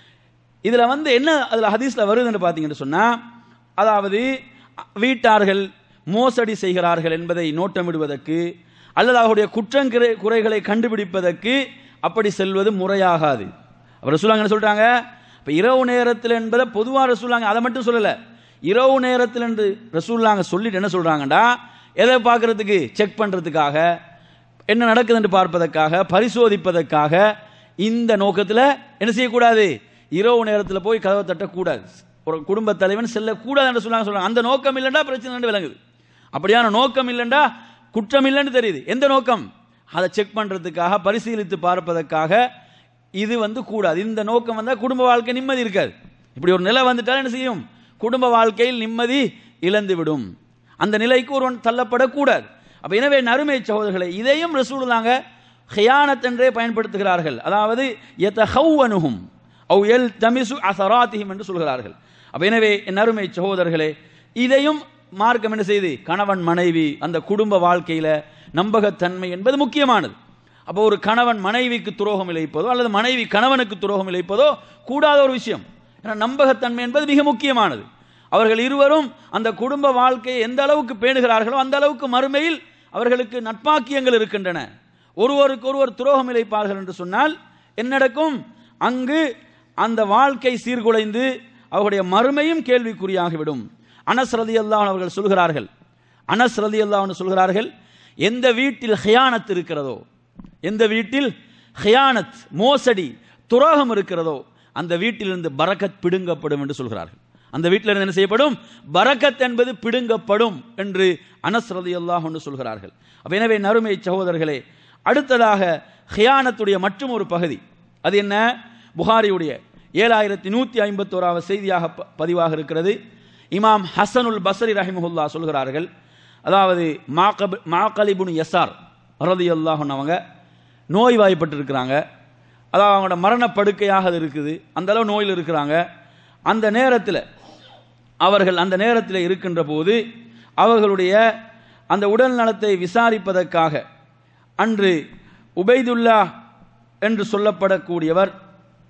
இதுல வந்து என்ன அதுல ஹதீஸ்ல வருதுன்னு பாத்தீங்கன்னு சொன்னா அதாவது வீட்டார்கள் மோசடி செய்கிறார்கள் என்பதை நோட்டமிடுவதற்கு அல்லது அவருடைய குற்றங்கிறை குறைகளை கண்டுபிடிப்பதற்கு அப்படி செல்வது முறையாகாது அவர் ரசூலாங்க என்ன சொல்றாங்க இப்ப இரவு நேரத்தில் என்பதை பொதுவாக ரசூலாங்க அதை மட்டும் சொல்லல இரவு நேரத்தில் என்று ரசூல்லாங்க சொல்லிட்டு என்ன சொல்றாங்கடா எதை பார்க்கறதுக்கு செக் பண்றதுக்காக என்ன நடக்குதுன்னு பார்ப்பதற்காக பரிசோதிப்பதற்காக இந்த நோக்கத்தில் என்ன செய்யக்கூடாது இரவு நேரத்தில் போய் கதவை தட்டக்கூடாது ஒரு குடும்ப தலைவன் செல்லக்கூடாது என்று சொன்னாங்க சொல்றாங்க அந்த நோக்கம் இல்லைண்டா பிரச்சனை விளங்குது அப்படியான நோக்கம் இல்லைண்டா குற்றம் இல்லைன்னு தெரியுது எந்த நோக்கம் அதை செக் பண்றதுக்காக பரிசீலித்து பார்ப்பதற்காக இது வந்து கூடாது இந்த நோக்கம் வந்தால் குடும்ப வாழ்க்கை நிம்மதி இருக்காது இப்படி ஒரு நிலை வந்துட்டால் என்ன செய்யும் குடும்ப வாழ்க்கையில் நிம்மதி இழந்து விடும் அந்த நிலைக்கு ஒருவன் தள்ளப்படக்கூடாது அப்ப எனவே நறுமை சகோதரர்களை இதையும் ரசூலுல்லாங்க ஹியானத் என்றே பயன்படுத்துகிறார்கள் அதாவது யதஹவ்வனுஹும் அவ் எல் தமிசு அசராத்திஹிம் என்று சொல்கிறார்கள் அப்ப எனவே என் அருமை சகோதரர்களே இதையும் மார்க்கம் என்ன செய்து கணவன் மனைவி அந்த குடும்ப வாழ்க்கையில நம்பகத்தன்மை என்பது முக்கியமானது அப்போ ஒரு கணவன் மனைவிக்கு துரோகம் இழைப்பதோ அல்லது மனைவி கணவனுக்கு துரோகம் இழைப்பதோ கூடாத ஒரு விஷயம் ஏன்னா நம்பகத்தன்மை என்பது மிக முக்கியமானது அவர்கள் இருவரும் அந்த குடும்ப வாழ்க்கையை எந்த அளவுக்கு பேணுகிறார்களோ அந்த அளவுக்கு மறுமையில் அவர்களுக்கு நட்பாக்கியங்கள் இருக்கின்றன ஒருவருக்கு ஒருவர் துரோகம் இழைப்பார்கள் என்று சொன்னால் என்ன நடக்கும் அங்கு அந்த வாழ்க்கை சீர்குலைந்து அவர்களுடைய மறுமையும் கேள்விக்குறியாகிவிடும் அனஸ் ரதி அவர்கள் சொல்கிறார்கள் அனஸ் ரதி சொல்கிறார்கள் எந்த வீட்டில் ஹியானத் இருக்கிறதோ எந்த வீட்டில் ஹியானத் மோசடி துரோகம் இருக்கிறதோ அந்த வீட்டிலிருந்து பரக்கத் பிடுங்கப்படும் என்று சொல்கிறார்கள் அந்த வீட்டில் இருந்து என்ன செய்யப்படும் பரக்கத் என்பது பிடுங்கப்படும் என்று அனஸ் ரதி என்று சொல்கிறார்கள் அப்ப எனவே நறுமை சகோதரர்களே அடுத்ததாக ஹியானத்துடைய மற்றும் ஒரு பகுதி அது என்ன புகாரியுடைய ஏழாயிரத்தி நூற்றி ஐம்பத்தோராவது செய்தியாக ப- பதிவாக இருக்கிறது இமாம் ஹசனுல் பஸ்ரி ரஹிமஹுல்லா சொல்கிறார்கள் அதாவது மாகப் மாகலிபுன் யசார் ரதி அவங்க நோய்வாய்ப்பட்டிருக்கிறாங்க அதாவது அவங்களோட மரணப்படுக்கையாக அது இருக்குது அந்த அளவு நோயில் இருக்கிறாங்க அந்த நேரத்தில் அவர்கள் அந்த நேரத்தில் இருக்கின்ற போது அவர்களுடைய அந்த உடல் நலத்தை விசாரிப்பதற்காக அன்று உபைதுல்லா என்று சொல்லப்படக்கூடியவர்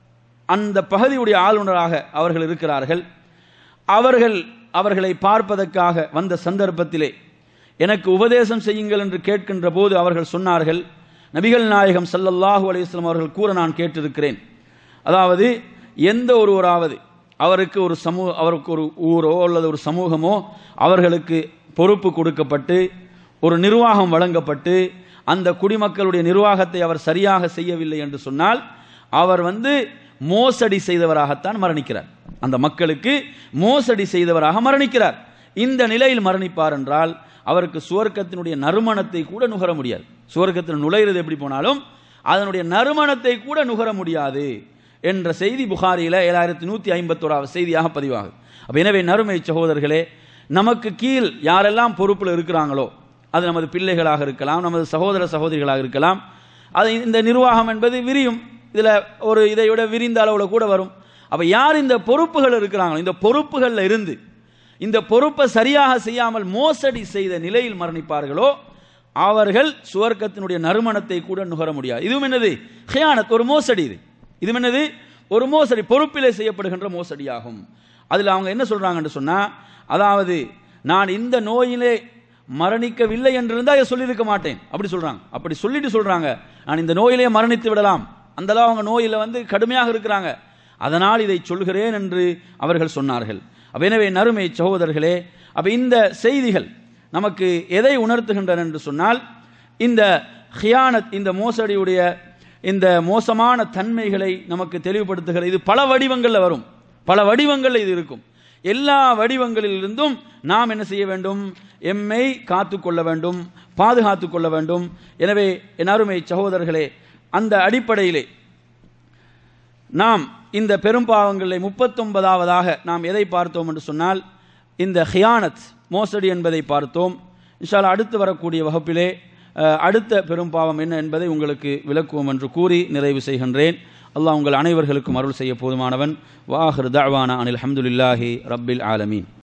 அந்த பகுதியுடைய ஆளுநராக அவர்கள் இருக்கிறார்கள் அவர்கள் அவர்களை பார்ப்பதற்காக வந்த சந்தர்ப்பத்திலே எனக்கு உபதேசம் செய்யுங்கள் என்று கேட்கின்ற போது அவர்கள் சொன்னார்கள் நபிகள் நாயகம் ஸல்லல்லாஹு அலைஹி வஸல்லம் அவர்கள் கூற நான் கேட்டிருக்கிறேன் அதாவது எந்த ஒருவராவது அவருக்கு ஒரு சமூக அவருக்கு ஒரு ஊரோ அல்லது ஒரு சமூகமோ அவர்களுக்கு பொறுப்பு கொடுக்கப்பட்டு ஒரு நிர்வாகம் வழங்கப்பட்டு அந்த குடிமக்களுடைய நிர்வாகத்தை அவர் சரியாக செய்யவில்லை என்று சொன்னால் அவர் வந்து மோசடி செய்தவராகத்தான் மரணிக்கிறார் அந்த மக்களுக்கு மோசடி செய்தவராக மரணிக்கிறார் இந்த நிலையில் மரணிப்பார் என்றால் அவருக்கு சுவர்க்கத்தினுடைய நறுமணத்தை கூட நுகர முடியாது சுவர்க்கத்தில் நுழையிறது எப்படி போனாலும் அதனுடைய நறுமணத்தை கூட நுகர முடியாது என்ற செய்தி புகாரியில் ஏழாயிரத்தி நூற்றி ஐம்பத்தோராவது செய்தியாக பதிவாகுது அப்போ எனவே நறுமை சகோதரர்களே நமக்கு கீழ் யாரெல்லாம் பொறுப்பில் இருக்கிறாங்களோ அது நமது பிள்ளைகளாக இருக்கலாம் நமது சகோதர சகோதரிகளாக இருக்கலாம் அது இந்த நிர்வாகம் என்பது விரியும் இதில் ஒரு இதை விட விரிந்த அளவில் கூட வரும் அப்போ யார் இந்த பொறுப்புகள் இருக்கிறாங்களோ இந்த பொறுப்புகளில் இருந்து இந்த பொறுப்பை சரியாக செய்யாமல் மோசடி செய்த நிலையில் மரணிப்பார்களோ அவர்கள் சுவர்க்கத்தினுடைய நறுமணத்தை கூட நுகர முடியாது இதுவும் என்னது ஹியானத் ஒரு மோசடி இது இது என்னது ஒரு மோசடி பொறுப்பிலே செய்யப்படுகின்ற மோசடியாகும் அதில் அவங்க என்ன சொல்றாங்கன்னு சொன்னா அதாவது நான் இந்த நோயிலே மரணிக்கவில்லை என்றிருந்தா இதை சொல்லியிருக்க மாட்டேன் அப்படி சொல்றாங்க அப்படி சொல்லிட்டு சொல்றாங்க நான் இந்த நோயிலே மரணித்து விடலாம் அந்த அளவு அவங்க நோயில வந்து கடுமையாக இருக்கிறாங்க அதனால் இதை சொல்கிறேன் என்று அவர்கள் சொன்னார்கள் அப்ப எனவே நறுமை சகோதரர்களே அப்ப இந்த செய்திகள் நமக்கு எதை உணர்த்துகின்றன என்று சொன்னால் இந்த ஹியானத் இந்த மோசடியுடைய இந்த மோசமான தன்மைகளை நமக்கு தெளிவுபடுத்துகிற இது பல வடிவங்களில் வரும் பல வடிவங்களில் இது இருக்கும் எல்லா வடிவங்களிலிருந்தும் நாம் என்ன செய்ய வேண்டும் எம்மை காத்து கொள்ள வேண்டும் பாதுகாத்து கொள்ள வேண்டும் எனவே என் அருமை சகோதரர்களே அந்த அடிப்படையிலே நாம் இந்த பெரும்பாவங்களில் முப்பத்தொன்பதாவதாக நாம் எதை பார்த்தோம் என்று சொன்னால் இந்த ஹியானத் மோசடி என்பதை பார்த்தோம் இன்ஷால்லா அடுத்து வரக்கூடிய வகுப்பிலே அஹ், அடுத்த பெரும்பாவம் என்ன என்பதை உங்களுக்கு விளக்குவோம் என்று கூறி நிறைவு செய்கின்றேன் அல்லாஹ் உங்கள் அனைவர்களுக்கும் அருள் செய்ய போதுமானவன் வாஹிர் தஅவானா அனில் ஹம்துலில்லாஹி ரப்பில் ஆலமீன்